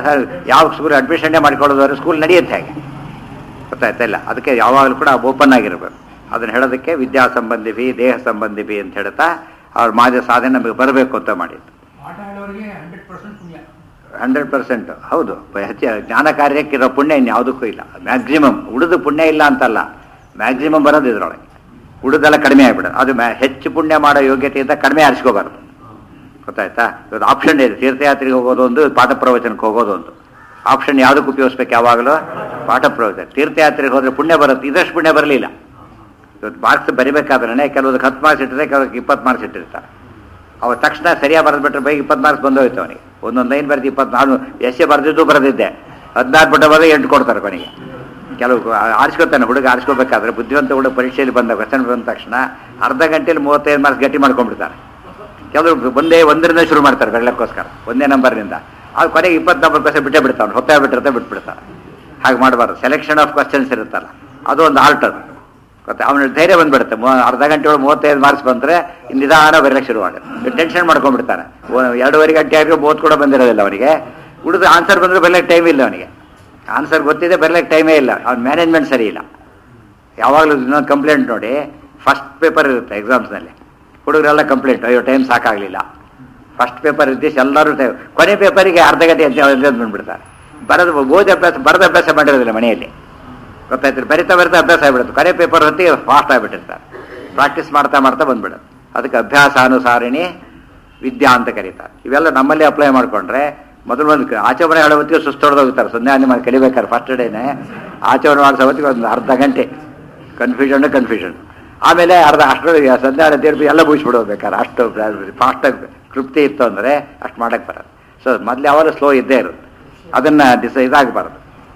ಯಾವ ಸ್ಕೂಲ್ ಅಡ್ಮಿಷನ್ನೇ ಮಾಡ್ಕೊಳ್ಳೋದು ಸ್ಕೂಲ್ ನಡೆಯುತ್ತೆ ಹಾಗೆ ಗೊತ್ತಾಯ್ತಾ ಇಲ್ಲ ಅದಕ್ಕೆ ಯಾವಾಗಲೂ ಕೂಡ ಓಪನ್ ಆಗಿರಬೇಕು ಅದನ್ನು ಹೇಳೋದಕ್ಕೆ ವಿದ್ಯಾ ಸಂಬಂಧಿ ಬಿ ದೇಹ ಸಂಬಂಧಿ ಬಿ ಅಂತ ಹೇಳ್ತಾ ಅವ್ರ ಮಾಜ ಸಾಧನೆ ನಮಗೆ ಬರಬೇಕು ಅಂತ ಮಾಡಿದ್ದು ಪಾಠ ಹೇಳೋರಿಗೆ ಹಂಡ್ರೆಡ್ ಪರ್ಸೆಂಟ್ ಪುಣ್ಯ ಹಂಡ್ರೆಡ್ ಪರ್ಸೆಂಟ್ ಹೌದು ಹೆಚ್ಚು ಜ್ಞಾನ ಕಾರ್ಯಕ್ಕಿರೋ ಪುಣ್ಯ ಇನ್ಯಾವುದಕ್ಕೂ ಇಲ್ಲ ಮ್ಯಾಕ್ಸಿಮಮ್ ಉಳಿದು ಪುಣ್ಯ ಇಲ್ಲ ಅಂತಲ್ಲ ಮ್ಯಾಕ್ಸಿಮಮ್ ಬರೋದು ಇದರೊಳಗೆ ಉಳಿದೆಲ್ಲ ಕಡಿಮೆ ಆಗ್ಬಿಡೋದು ಅದು ಮ್ಯಾ ಹೆಚ್ಚು ಪುಣ್ಯ ಮಾಡೋ ಯೋಗ್ಯತೆಯಿಂದ ಕಡಿಮೆ ಆರಿಸ್ಕೋಬಾರ್ದು ಗೊತ್ತಾಯ್ತಾ ಇವತ್ತು ಆಪ್ಷನ್ ಇದೆ ತೀರ್ಥಯಾತ್ರೆಗೆ ಹೋಗೋದು ಒಂದು ಪಾಠ ಪ್ರವಚನಕ್ಕೆ ಹೋಗೋದು ಒಂದು ಆಪ್ಷನ್ ಯಾವುದಕ್ಕೆ ಉಪಯೋಗಿಸ್ಬೇಕು ಯಾವಾಗಲೂ ಪಾಠ ಪ್ರವಚನ ತೀರ್ಥಯಾತ್ರೆಗೆ ಹೋದ್ರೆ ಪುಣ್ಯ ಬರುತ್ತೆ ಇದಷ್ಟು ಪುಣ್ಯ ಬರಲಿಲ್ಲ ಇವತ್ತು ಮಾರ್ಕ್ಸ್ ಬರಿಬೇಕಾದ್ರೆ ಕೆಲವ್ರಿಗೆ ಹತ್ತು ಮಾರ್ಕ್ಸ್ ಇಟ್ಟಿದ್ರೆ ಕೆಲವ್ರಿಗೆ ಇಪ್ಪತ್ತು ಮಾರ್ಕ್ಸ್ ಇಟ್ಟಿರ್ತಾರೆ ಅವ ತಕ್ಷಣ ಸರಿಯಾಗಿ ಬರೆದ್ಬಿಟ್ರೆ ಬೇಗ ಇಪ್ಪತ್ತು ಮಾರ್ಕ್ಸ್ ಬಂದೋಯ್ತು ಅವನಿಗೆ ಒಂದೊಂದು ಲೈನ್ ಬರೆದು ಇಪ್ಪತ್ತು ನಾನು ಎಸ್ ಎ ಬರೆದಿದ್ದು ಬರೆದಿದ್ದೆ ಹದಿನಾರು ಬಿಟ್ಟ ಬರೆದು ಎಂಟು ಕೊಡ್ತಾರೆ ಕೊನೆಗೆ ಕೆಲವು ಆರಿಸ್ಕೊತಾನೆ ಹುಡುಗ ಆರಿಸ್ಕೋಬೇಕಾದ್ರೆ ಬುದ್ಧಿವಂತ ಹುಡುಗ ಪರೀಕ್ಷೆಯಲ್ಲಿ ಬಂದ ಕ್ವಶನ್ ಬಂದ ತಕ್ಷಣ ಅರ್ಧ ಗಂಟೆಯಲ್ಲಿ ಮೂವತ್ತೈದು ಮಾರ್ಕ್ಸ್ ಗಟ್ಟಿ ಮಾಡ್ಕೊಂಡ್ಬಿಡ್ತಾರೆ ಕೆಲವರು ಒಂದೇ ಒಂದರಿಂದ ಶುರು ಮಾಡ್ತಾರೆ ಬೆಳ್ಳಕ್ಕೋಸ್ಕರ ಒಂದೇ ನಂಬರ್ನಿಂದ ಅದು ಕೊನೆಗೆ ಇಪ್ಪತ್ತು ನಂಬರ್ ಕ್ವಶನ್ ಬಿಟ್ಟೇ ಬಿಡ್ತಾವೆ ಹೊತ್ತೆ ಬಿಟ್ಟಿರುತ್ತೆ ಬಿಟ್ಬಿಡ್ತಾರೆ ಹಾಗೆ ಮಾಡಬಾರ್ದು ಸೆಲೆಕ್ಷನ್ ಆಫ್ ಕ್ವಶನ್ಸ್ ಇರುತ್ತಲ್ಲ ಅದು ಒಂದು ಆಲ್ಟ್ ಅದು ಗೊತ್ತಾ ಅವನ ಧೈರ್ಯ ಬಂದ್ಬಿಡುತ್ತೆ ಮೂ- ಅರ್ಧ ಗಂಟೆ ಒಳಗೆ ಮೂವತ್ತೈದು ಮಾರ್ಕ್ಸ್ ಬಂದರೆ ನಿಧಾನ ಬರಲಿಕ್ಕೆ ಶುರುವಾಗುತ್ತೆ ಟೆನ್ಷನ್ ಮಾಡ್ಕೊಂಡ್ಬಿಡ್ತಾನೆ ಒ- ಎರಡೂವರೆ ಗಂಟೆ ಆಗಿ ಮೂವತ್ತು ಕೂಡ ಬಂದಿರೋದಿಲ್ಲ ಅವನಿಗೆ ಉಳಿದು ಆನ್ಸರ್ ಬಂದರೆ ಬರಲಿಕ್ಕೆ ಟೈಮ್ ಇಲ್ಲ ಅವನಿಗೆ ಆನ್ಸರ್ ಗೊತ್ತಿದೆ ಬರಲಿಕ್ಕೆ ಟೈಮೇ ಇಲ್ಲ ಅವ್ನ ಮ್ಯಾನೇಜ್ಮೆಂಟ್ ಸರಿ ಇಲ್ಲ ಯಾವಾಗಲೂ ಇನ್ನೊಂದು ಕಂಪ್ಲೇಂಟ್ ನೋಡಿ ಫಸ್ಟ್ ಪೇಪರ್ ಇರುತ್ತೆ ಎಕ್ಸಾಮ್ಸ್ನಲ್ಲಿ ಹುಡುಗರೆಲ್ಲ ಕಂಪ್ಲೇಂಟ್ ಅಯ್ಯೋ ಟೈಮ್ ಸಾಕಾಗಲಿಲ್ಲ ಫಸ್ಟ್ ಪೇಪರ್ ಇದ್ದಿದ್ದು ಎಲ್ಲರೂ ಟೈಮ್ ಕೊನೆ ಪೇಪರಿಗೆ ಅರ್ಧ ಗಂಟೆ ಅಂತ ಅಂತ ಬಂದ್ಬಿಡ್ತಾರೆ ಬರೋದು ಓದಿ ಅಭ್ಯಾಸ ಬರೆದ ಅಭ್ಯಾಸ ಮಾಡಿರೋದಿಲ್ಲ ಮನೆಯಲ್ಲಿ ಗೊತ್ತಾಯ್ತು ಬರಿತಾ ಬರಿತಾ ಅಭ್ಯಾಸ ಆಗಿಬಿಡುತ್ತೆ ಕೊನೆ ಪೇಪರ್ ಹೊತ್ತಿಗೆ ಫಾಸ್ಟ್ ಆಗಿಬಿಟ್ಟಿರ್ತಾರೆ ಪ್ರಾಕ್ಟೀಸ್ ಮಾಡ್ತಾ ಮಾಡ್ತಾ ಬಂದ್ಬಿಡುತ್ತೆ ಅದಕ್ಕೆ ಅಭ್ಯಾಸಾನುಸಾರಿಣಿ ವಿದ್ಯಾ ಅಂತ ಕರೀತಾರೆ ಇವೆಲ್ಲ ನಮ್ಮಲ್ಲಿ ಅಪ್ಲೈ ಮಾಡ್ಕೊಂಡ್ರೆ ಮೊದಲು ಒಂದು ಆಚರಣೆ ಹೇಳೋ ಹೊತ್ತಿಗೆ ಸುಸ್ತು ಹೊಡೆದು ಹೋಗ್ತಾರೆ ಸಂಧ್ಯಾನೆ ಮಾಡಿ ಕಲಿಬೇಕಾದ್ರೆ ಫಸ್ಟ್ ಡೇನೆ ಆಚರಣೆ ಮಾಡಿಸೋ ಹೊತ್ತಿಗೆ ಒಂದು ಅರ್ಧ ಗಂಟೆ ಕನ್ಫ್ಯೂಷನ್ ಕನ್ಫ್ಯೂಷನ್ ಆಮೇಲೆ ಅರ್ಧ ಅಷ್ಟರಲ್ಲಿ ಸಂಧ್ಯಾನ ತೀರ್ಪು ಎಲ್ಲ ಮುಗಿಸ್ಬಿಡೋದು ಬೇಕಾದ್ರೆ ಅಷ್ಟು ಫಾಸ್ಟಾಗಿ ತೃಪ್ತಿ ಇತ್ತು ಅಂದರೆ ಅಷ್ಟು ಮಾಡಕ್ಕೆ ಬರೋದು ಸೊ ಮೊದಲು ಯಾವಾಗಲೂ ಸ್ಲೋ ಇದ್ದೇ ಇರುತ್ತೆ ಅದನ್ನು ಡಿಸ ಇದಾಗಬಾರ್ದು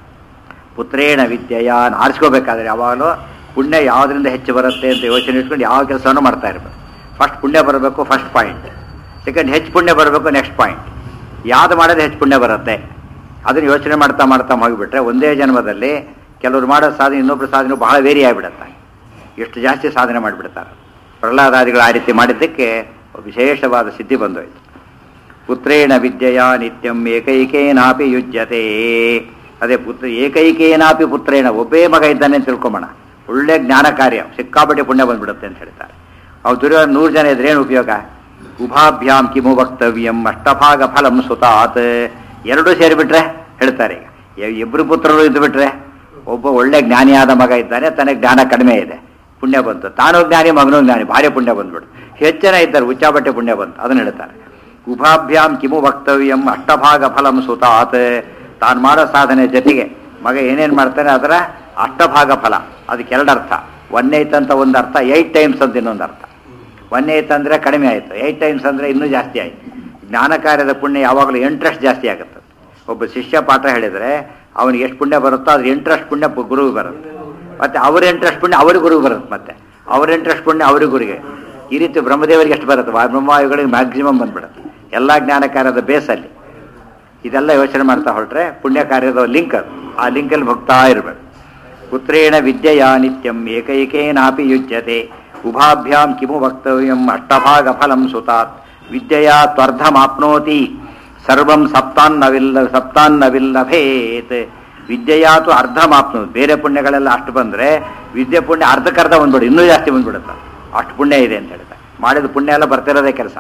ಪುತ್ರೇಣ ವಿದ್ಯೆಯ ಆರಿಸ್ಕೋಬೇಕಾದ್ರೆ ಯಾವಾಗಲೂ ಪುಣ್ಯ ಯಾವುದರಿಂದ ಹೆಚ್ಚು ಬರುತ್ತೆ ಅಂತ ಯೋಚನೆ ಇಟ್ಕೊಂಡು ಯಾವ ಕೆಲಸವನ್ನು ಮಾಡ್ತಾ ಇರಬೇಕು ಫಸ್ಟ್ ಪುಣ್ಯ ಬರಬೇಕು ಫಸ್ಟ್ ಪಾಯಿಂಟ್ ಸೆಕೆಂಡ್ ಹೆಚ್ಚು ಪುಣ್ಯ ಬರಬೇಕು ನೆಕ್ಸ್ಟ್ ಪಾಯಿಂಟ್ ಯಾವ್ದು ಮಾಡಿದ್ರೆ ಹೆಚ್ಚು ಪುಣ್ಯ ಬರುತ್ತೆ ಅದನ್ನು ಯೋಚನೆ ಮಾಡ್ತಾ ಮಾಡ್ತಾ ಹೋಗಿಬಿಟ್ರೆ ಒಂದೇ ಜನ್ಮದಲ್ಲಿ ಕೆಲವರು ಮಾಡೋ ಸಾಧನೆ ಇನ್ನೊಬ್ಬರ ಸಾಧನೆ ಬಹಳ ವೇರಿ ಆಗಿಬಿಡುತ್ತೆ ಎಷ್ಟು ಜಾಸ್ತಿ ಸಾಧನೆ ಮಾಡಿಬಿಡ್ತಾರೆ ಪ್ರಹ್ಲಾದಾದಿಗಳು ಆ ರೀತಿ ಮಾಡಿದ್ದಕ್ಕೆ ವಿಶೇಷವಾದ ಸಿದ್ಧಿ ಬಂದೋಯ್ತು ಪುತ್ರೇಣ ವಿದ್ಯೆಯ ನಿತ್ಯಂ ಏಕೈಕೇನಾಪಿ ಯುಜ್ಯತೆ ಅದೇ ಪುತ್ರ ಏಕೈಕೇನಾಪಿ ಪುತ್ರೇಣ ಒಬ್ಬೇ ಮಗ ಇದ್ದಾನೆ ಅಂತ ತಿಳ್ಕೊಂಬೋಣ ಒಳ್ಳೆ ಜ್ಞಾನ ಕಾರ್ಯ ಸಿಕ್ಕಾಪಟ್ಟೆ ಪುಣ್ಯ ಬಂದ್ಬಿಡುತ್ತೆ ಅಂತ ಹೇಳ್ತಾರೆ ಅವು ದುರ್ಯೋಧನ ನೂರು ಜನ ಇದ್ರೆ ಏನು ಉಪಯೋಗ ಉಭಾಭ್ಯಾಂ ಕಿಮು ವಕ್ತವ್ಯಂ ಅಷ್ಟಭಾಗ ಫಲಂ ಸುತಾತ್ ಎರಡೂ ಸೇರಿಬಿಟ್ರೆ ಹೇಳ್ತಾರೆ ಈಗ ಇ- ಇಬ್ರು ಪುತ್ರರು ಇದ್ದು ಬಿಟ್ರೆ ಒಬ್ಬ ಒಳ್ಳೆ ಜ್ಞಾನಿಯಾದ ಮಗ ಇದ್ದಾನೆ ತನಗೆ ಜ್ಞಾನ ಕಡಿಮೆ ಇದೆ ಪುಣ್ಯ ಬಂತು ತಾನು ಜ್ಞಾನಿ ಮಗನೂ ಜ್ಞಾನಿ ಭಾರಿ ಪುಣ್ಯ ಬಂದ್ಬಿಡು ಹೆಚ್ಚು ಜನ ಇದ್ದಾರೆ ಉಚ್ಚಾಬಟ್ಟೆ ಪುಣ್ಯ ಬಂತು ಅದನ್ನ ಹೇಳ್ತಾರೆ ಉಭಾಭ್ಯಾಂ ಕಿಮು ವಕ್ತವ್ಯಂ ಅಷ್ಟಭಾಗ ಫಲಂ ಸುತಾತ್ ತಾನು ಮಾಡೋ ಸಾಧನೆ ಜೊತೆಗೆ ಮಗ ಏನೇನು ಮಾಡ್ತಾನೆ ಅದರ ಅಷ್ಟಭಾಗ ಫಲ ಅದಕ್ಕೆ ಎರಡು ಅರ್ಥ ಒನ್ ಏಯ್ತ್ ಅಂತ ಒಂದು ಅರ್ಥ ಏಯ್ಟ್ ಟೈಮ್ಸ್ ಅಂತ ಇನ್ನೊಂದು ಅರ್ಥ ಒನ್ ಏಯ್ತ್ ಅಂದರೆ ಕಡಿಮೆ ಆಯಿತು ಏಯ್ಟ್ ಟೈಮ್ಸ್ ಅಂದರೆ ಇನ್ನೂ ಜಾಸ್ತಿ ಆಯಿತು ಜ್ಞಾನ ಕಾರ್ಯದ ಪುಣ್ಯ ಯಾವಾಗಲೂ ಇಂಟ್ರೆಸ್ಟ್ ಜಾಸ್ತಿ ಆಗುತ್ತೆ ಒಬ್ಬ ಶಿಷ್ಯ ಪಾಠ ಹೇಳಿದರೆ ಅವನಿಗೆ ಎಷ್ಟು ಪುಣ್ಯ ಬರುತ್ತೋ ಅದ್ರ ಇಂಟ್ರೆಸ್ಟ್ ಪುಣ್ಯ ಪು- ಗುರುವಿಗೆ ಬರುತ್ತೆ ಮತ್ತೆ ಅವ್ರ ಇಂಟ್ರೆಸ್ಟ್ ಪುಣ್ಯ ಅವ್ರಿಗೆ ಗುರುವಿಗೆ ಬರುತ್ತೆ ಮತ್ತೆ ಅವ್ರ ಇಂಟ್ರೆಸ್ಟ್ ಪುಣ್ಯ ಅವ್ರಿಗೆ ಗುರಿಗೆ ಈ ರೀತಿ ಬ್ರಹ್ಮದೇವರಿಗೆ ಎಷ್ಟು ಬರುತ್ತೆ ವಾ- ಬ್ರಹ್ಮವಾಯುಗಳಿಗೆ ಮ್ಯಾಕ್ಸಿಮಮ್ ಬಂದ್ಬಿಡುತ್ತೆ ಎಲ್ಲ ಜ್ಞಾನ ಕಾರ್ಯದ ಬೇಸಲ್ಲಿ ಇದೆಲ್ಲ ಯೋಚನೆ ಮಾಡ್ತಾ ಹೊರಟ್ರೆ ಪುಣ್ಯ ಕಾರ್ಯದ ಲಿಂಕ್ ಅದು ಆ ಲಿಂಕಲ್ಲಿ ಹೋಗ್ತಾ ಇರಬೇಕು ಪುತ್ರೇಣ ವಿದ್ಯೆಯ ನಿತ್ಯಂ ಏಕೈಕೇನಾಪಿ ಯುಜ್ಯತೆ ಉಭಾಭ್ಯಾಂ ಕಿಮು ವಕ್ತವ್ಯಂ ಅಷ್ಟಭಾಗ ಫಲಂ ಸುತಾತ್ ವಿದ್ಯೆಯ ತ್ವರ್ಧಮಾಪ್ನೋತಿ ಸರ್ವಂ ಸಪ್ತಾನ್ನವಿಲ್ಲ ಸಪ್ತಾನ್ನವಿಲ್ಲಭೇತ್ ವಿದ್ಯೆಯಾತು ಅರ್ಧಮಾಪ್ನೋತಿ ಬೇರೆ ಪುಣ್ಯಗಳೆಲ್ಲ ಅಷ್ಟು ಬಂದರೆ ವಿದ್ಯೆ ಪುಣ್ಯ ಅರ್ಧಕ್ಕರ್ಧ ಬಂದ್ಬಿಡು ಇನ್ನೂ ಜಾಸ್ತಿ ಬಂದ್ಬಿಡುತ್ತೆ ಅಷ್ಟು ಪುಣ್ಯ ಇದೆ ಅಂತ ಹೇಳ್ತಾರೆ ಮಾಡಿದ ಪುಣ್ಯ ಎಲ್ಲ ಬರ್ತಿರೋದೇ ಕೆಲಸ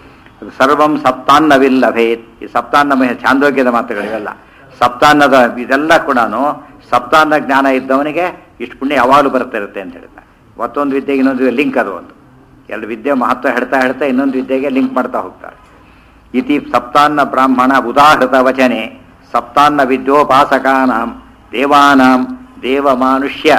ಸರ್ವಂ ಸಪ್ತಾನ್ನವಿಲ್ಲಭೇತ್ ಈ ಸಪ್ತಾನ್ನ ಮಹ- ಛಾಂದೋಗ್ಯದ ಮಾತುಗಳಿವೆಲ್ಲ ಸಪ್ತಾನ್ನದ ಇದೆಲ್ಲ ಕೂಡ ಸಪ್ತಾನ್ನ ಜ್ಞಾನ ಇದ್ದವನಿಗೆ ಇಷ್ಟು ಪುಣ್ಯ ಯಾವಾಗಲೂ ಬರ್ತಾ ಇರುತ್ತೆ ಅಂತ ಹೇಳ್ತಾರೆ ಮತ್ತೊಂದು ವಿದ್ಯೆಗೆ ಇನ್ನೊಂದು ಲಿಂಕ್ ಅದು ಒಂದು ಎರಡು ವಿದ್ಯೆ ಮಹತ್ವ ಹೇಳ್ತಾ ಹೇಳ್ತಾ ಇನ್ನೊಂದು ವಿದ್ಯೆಗೆ ಲಿಂಕ್ ಮಾಡ್ತಾ ಹೋಗ್ತಾರೆ ಇತಿ ಸಪ್ತಾನ್ನ ಬ್ರಾಹ್ಮಣ ಉದಾಹೃತ ವಚನೆ ಸಪ್ತಾನ್ನ ವಿದ್ಯೋಪಾಸಕಾನಾಂ ದೇವಾನಾಂ ದೇವಮಾನುಷ್ಯ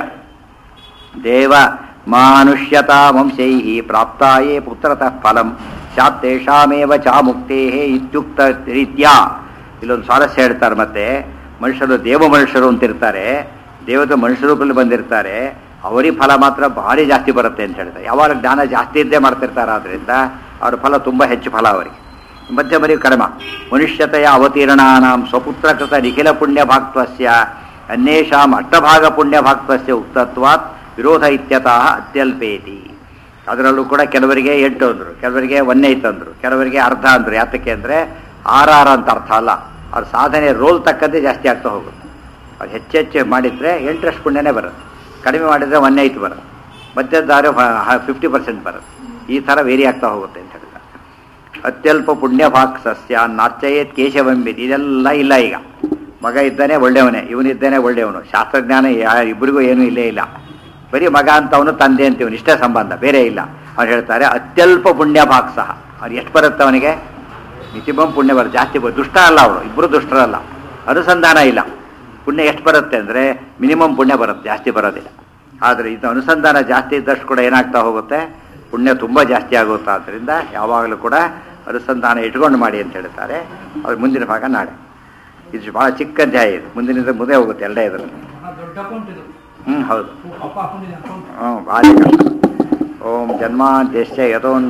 ದೇವ ಮಾನುಷ್ಯತಾ ವಂಶೈ ಪ್ರಾಪ್ತಾಯೇ ಪುತ್ರತಃ ಫಲಂ ಸ್ಯಾತ್ತೇಷಾಮೇವ ಚ ಮುಕ್ತೇ ಇತ್ಯುಕ್ತ ರೀತ್ಯಾ ಇಲ್ಲೊಂದು ಸ್ವಾರಸ್ಯ ಹೇಳ್ತಾರೆ ಮತ್ತೆ ಮನುಷ್ಯರು ದೇವ ಮನುಷ್ಯರು ಅಂತಿರ್ತಾರೆ ದೇವತೆ ಮನುಷ್ಯ ರೂಪದಲ್ಲಿ ಬಂದಿರ್ತಾರೆ ಅವರಿಗೆ ಫಲ ಮಾತ್ರ ಭಾರಿ ಜಾಸ್ತಿ ಬರುತ್ತೆ ಅಂತ ಹೇಳ್ತಾರೆ ಯಾವಾಗ ಜ್ಞಾನ ಜಾಸ್ತಿ ಇದ್ದೇ ಮಾಡ್ತಿರ್ತಾರೆ ಆದ್ರಿಂದ ಅವ್ರ ಫಲ ತುಂಬ ಹೆಚ್ಚು ಫಲ ಅವರಿಗೆ ಮಧ್ಯಮರಿ ಕರ್ಮ ಮನುಷ್ಯತೆಯ ಅವತೀರ್ಣಾನಾಂ ಸ್ವಪುತ್ರಕೃತ ನಿಖಿಲ ಪುಣ್ಯ ಭಾಕ್ತ್ವಸ್ಯ ಅನ್ಯೇಷಾಂ ಅಷ್ಟಭಾಗ ಪುಣ್ಯ ಭಾಕ್ತ್ವಸ್ಯ ಉಕ್ತತ್ವಾತ್ ವಿರೋಧ ಇತ್ಯತಃ ಅತ್ಯಲ್ಪೇತಿ ಅದರಲ್ಲೂ ಕೂಡ ಕೆಲವರಿಗೆ ಎಂಟು ಅಂದರು ಕೆಲವರಿಗೆ ಒನ್ನೇ ಇತ್ತು ಅಂದರು ಕೆಲವರಿಗೆ ಅರ್ಧ ಅಂದರು ಯಾತಕ್ಕೆ ಅಂದರೆ ಆರ್ ಆರ್ ಅಂತ ಅರ್ಥ ಅಲ್ಲ ಅವ್ರ ಸಾಧನೆ ರೋಲ್ ತಕ್ಕಂತೆ ಜಾಸ್ತಿ ಆಗ್ತಾ ಹೋಗುತ್ತೆ ಅದು ಹೆಚ್ಚೆಚ್ಚು ಮಾಡಿದರೆ ಎಂಟರಷ್ಟು ಪುಣ್ಯನೇ ಬರುತ್ತೆ ಕಡಿಮೆ ಮಾಡಿದರೆ ಒನ್ನೇ ಐತು ಬರುತ್ತೆ ಮಧ್ಯದಾರೆ ಫಿಫ್ಟಿ ಪರ್ಸೆಂಟ್ ಬರುತ್ತೆ ಈ ಥರ ವೇರಿ ಆಗ್ತಾ ಹೋಗುತ್ತೆ ಅಂತ ಹೇಳಿದ್ದಾರೆ ಅತ್ಯಲ್ಪ ಪುಣ್ಯ ಭಾಕ್ ಸಸ್ಯ ನಾರ್ಚಯೇತ್ ಕೇಶವಂಬಿತ್ ಇದೆಲ್ಲ ಇಲ್ಲ ಈಗ ಮಗ ಇದ್ದಾನೆ ಒಳ್ಳೆಯವನೇ ಇವನಿದ್ದಾನೆ ಒಳ್ಳೆಯವನು ಶಾಸ್ತ್ರಜ್ಞಾನ ಯಾ- ಇಬ್ಬರಿಗೂ ಏನೂ ಇಲ್ಲೇ ಇಲ್ಲ ಬರೀ ಮಗ ಅಂತವನು ತಂದೆ ಅಂತೀವನು ಇಷ್ಟೇ ಸಂಬಂಧ ಬೇರೆ ಇಲ್ಲ ಅವ್ರು ಹೇಳ್ತಾರೆ ಅತ್ಯಲ್ಪ ಪುಣ್ಯ ಭಾಕ್ ಸಹ ಅವ್ರು ಎಷ್ಟು ಬರುತ್ತೆ ಅವನಿಗೆ ಮಿತಿಮಮ್ ಪುಣ್ಯ ಬರುತ್ತೆ ಜಾಸ್ತಿ ಬರುತ್ತೆ ದುಷ್ಟ ಅಲ್ಲ ಅವರು ಇಬ್ಬರು ದುಷ್ಟರಲ್ಲ ಅನುಸಂಧಾನ ಇಲ್ಲ ಪುಣ್ಯ ಎಷ್ಟು ಬರುತ್ತೆ ಅಂದರೆ ಮಿನಿಮಮ್ ಪುಣ್ಯ ಬರುತ್ತೆ ಜಾಸ್ತಿ ಬರೋದಿಲ್ಲ ಆದರೆ ಇದು ಅನುಸಂಧಾನ ಜಾಸ್ತಿ ಇದ್ದಷ್ಟು ಕೂಡ ಏನಾಗ್ತಾ ಹೋಗುತ್ತೆ ಪುಣ್ಯ ತುಂಬ ಜಾಸ್ತಿ ಆಗುತ್ತೆ ಆದ್ದರಿಂದ ಯಾವಾಗಲೂ ಕೂಡ ಅನುಸಂಧಾನ ಇಟ್ಕೊಂಡು ಮಾಡಿ ಅಂತ ಹೇಳ್ತಾರೆ ಅದ್ರ ಮುಂದಿನ ಭಾಗ ನಾಳೆ ಇದು ಭಾಳ ಚಿಕ್ಕ ಅಧ್ಯಾಯ ಇದು ಮುಂದಿನಿಂದ ಮುಂದೆ ಹೋಗುತ್ತೆ ಎರಡೇ ಇದರಲ್ಲಿ ಬಹಳ ದೊಡ್ಡ ಅಕೌಂಟ್ ಇದು ಹ್ಞೂ ಹೌದು ಅಪ್ಪ ಹಾಕೊಂಡಿದೆ ಅಕೌಂಟ್ ಹ್ಞೂ ಭಾರಿ ಕಷ್ಟ ಓಂ ಜನ್ಮಾದ್ಯಶ್ಯ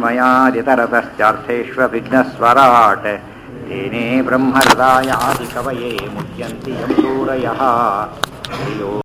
ಯಥೋನ್ಮಯಾದಿತರತಶ್ಚಾರ್ಥೇष्वभिघ्नस्वराट् तेने ब्रह्महृदाय आदिकवये मुह्यन्ति यं सूरयः धियो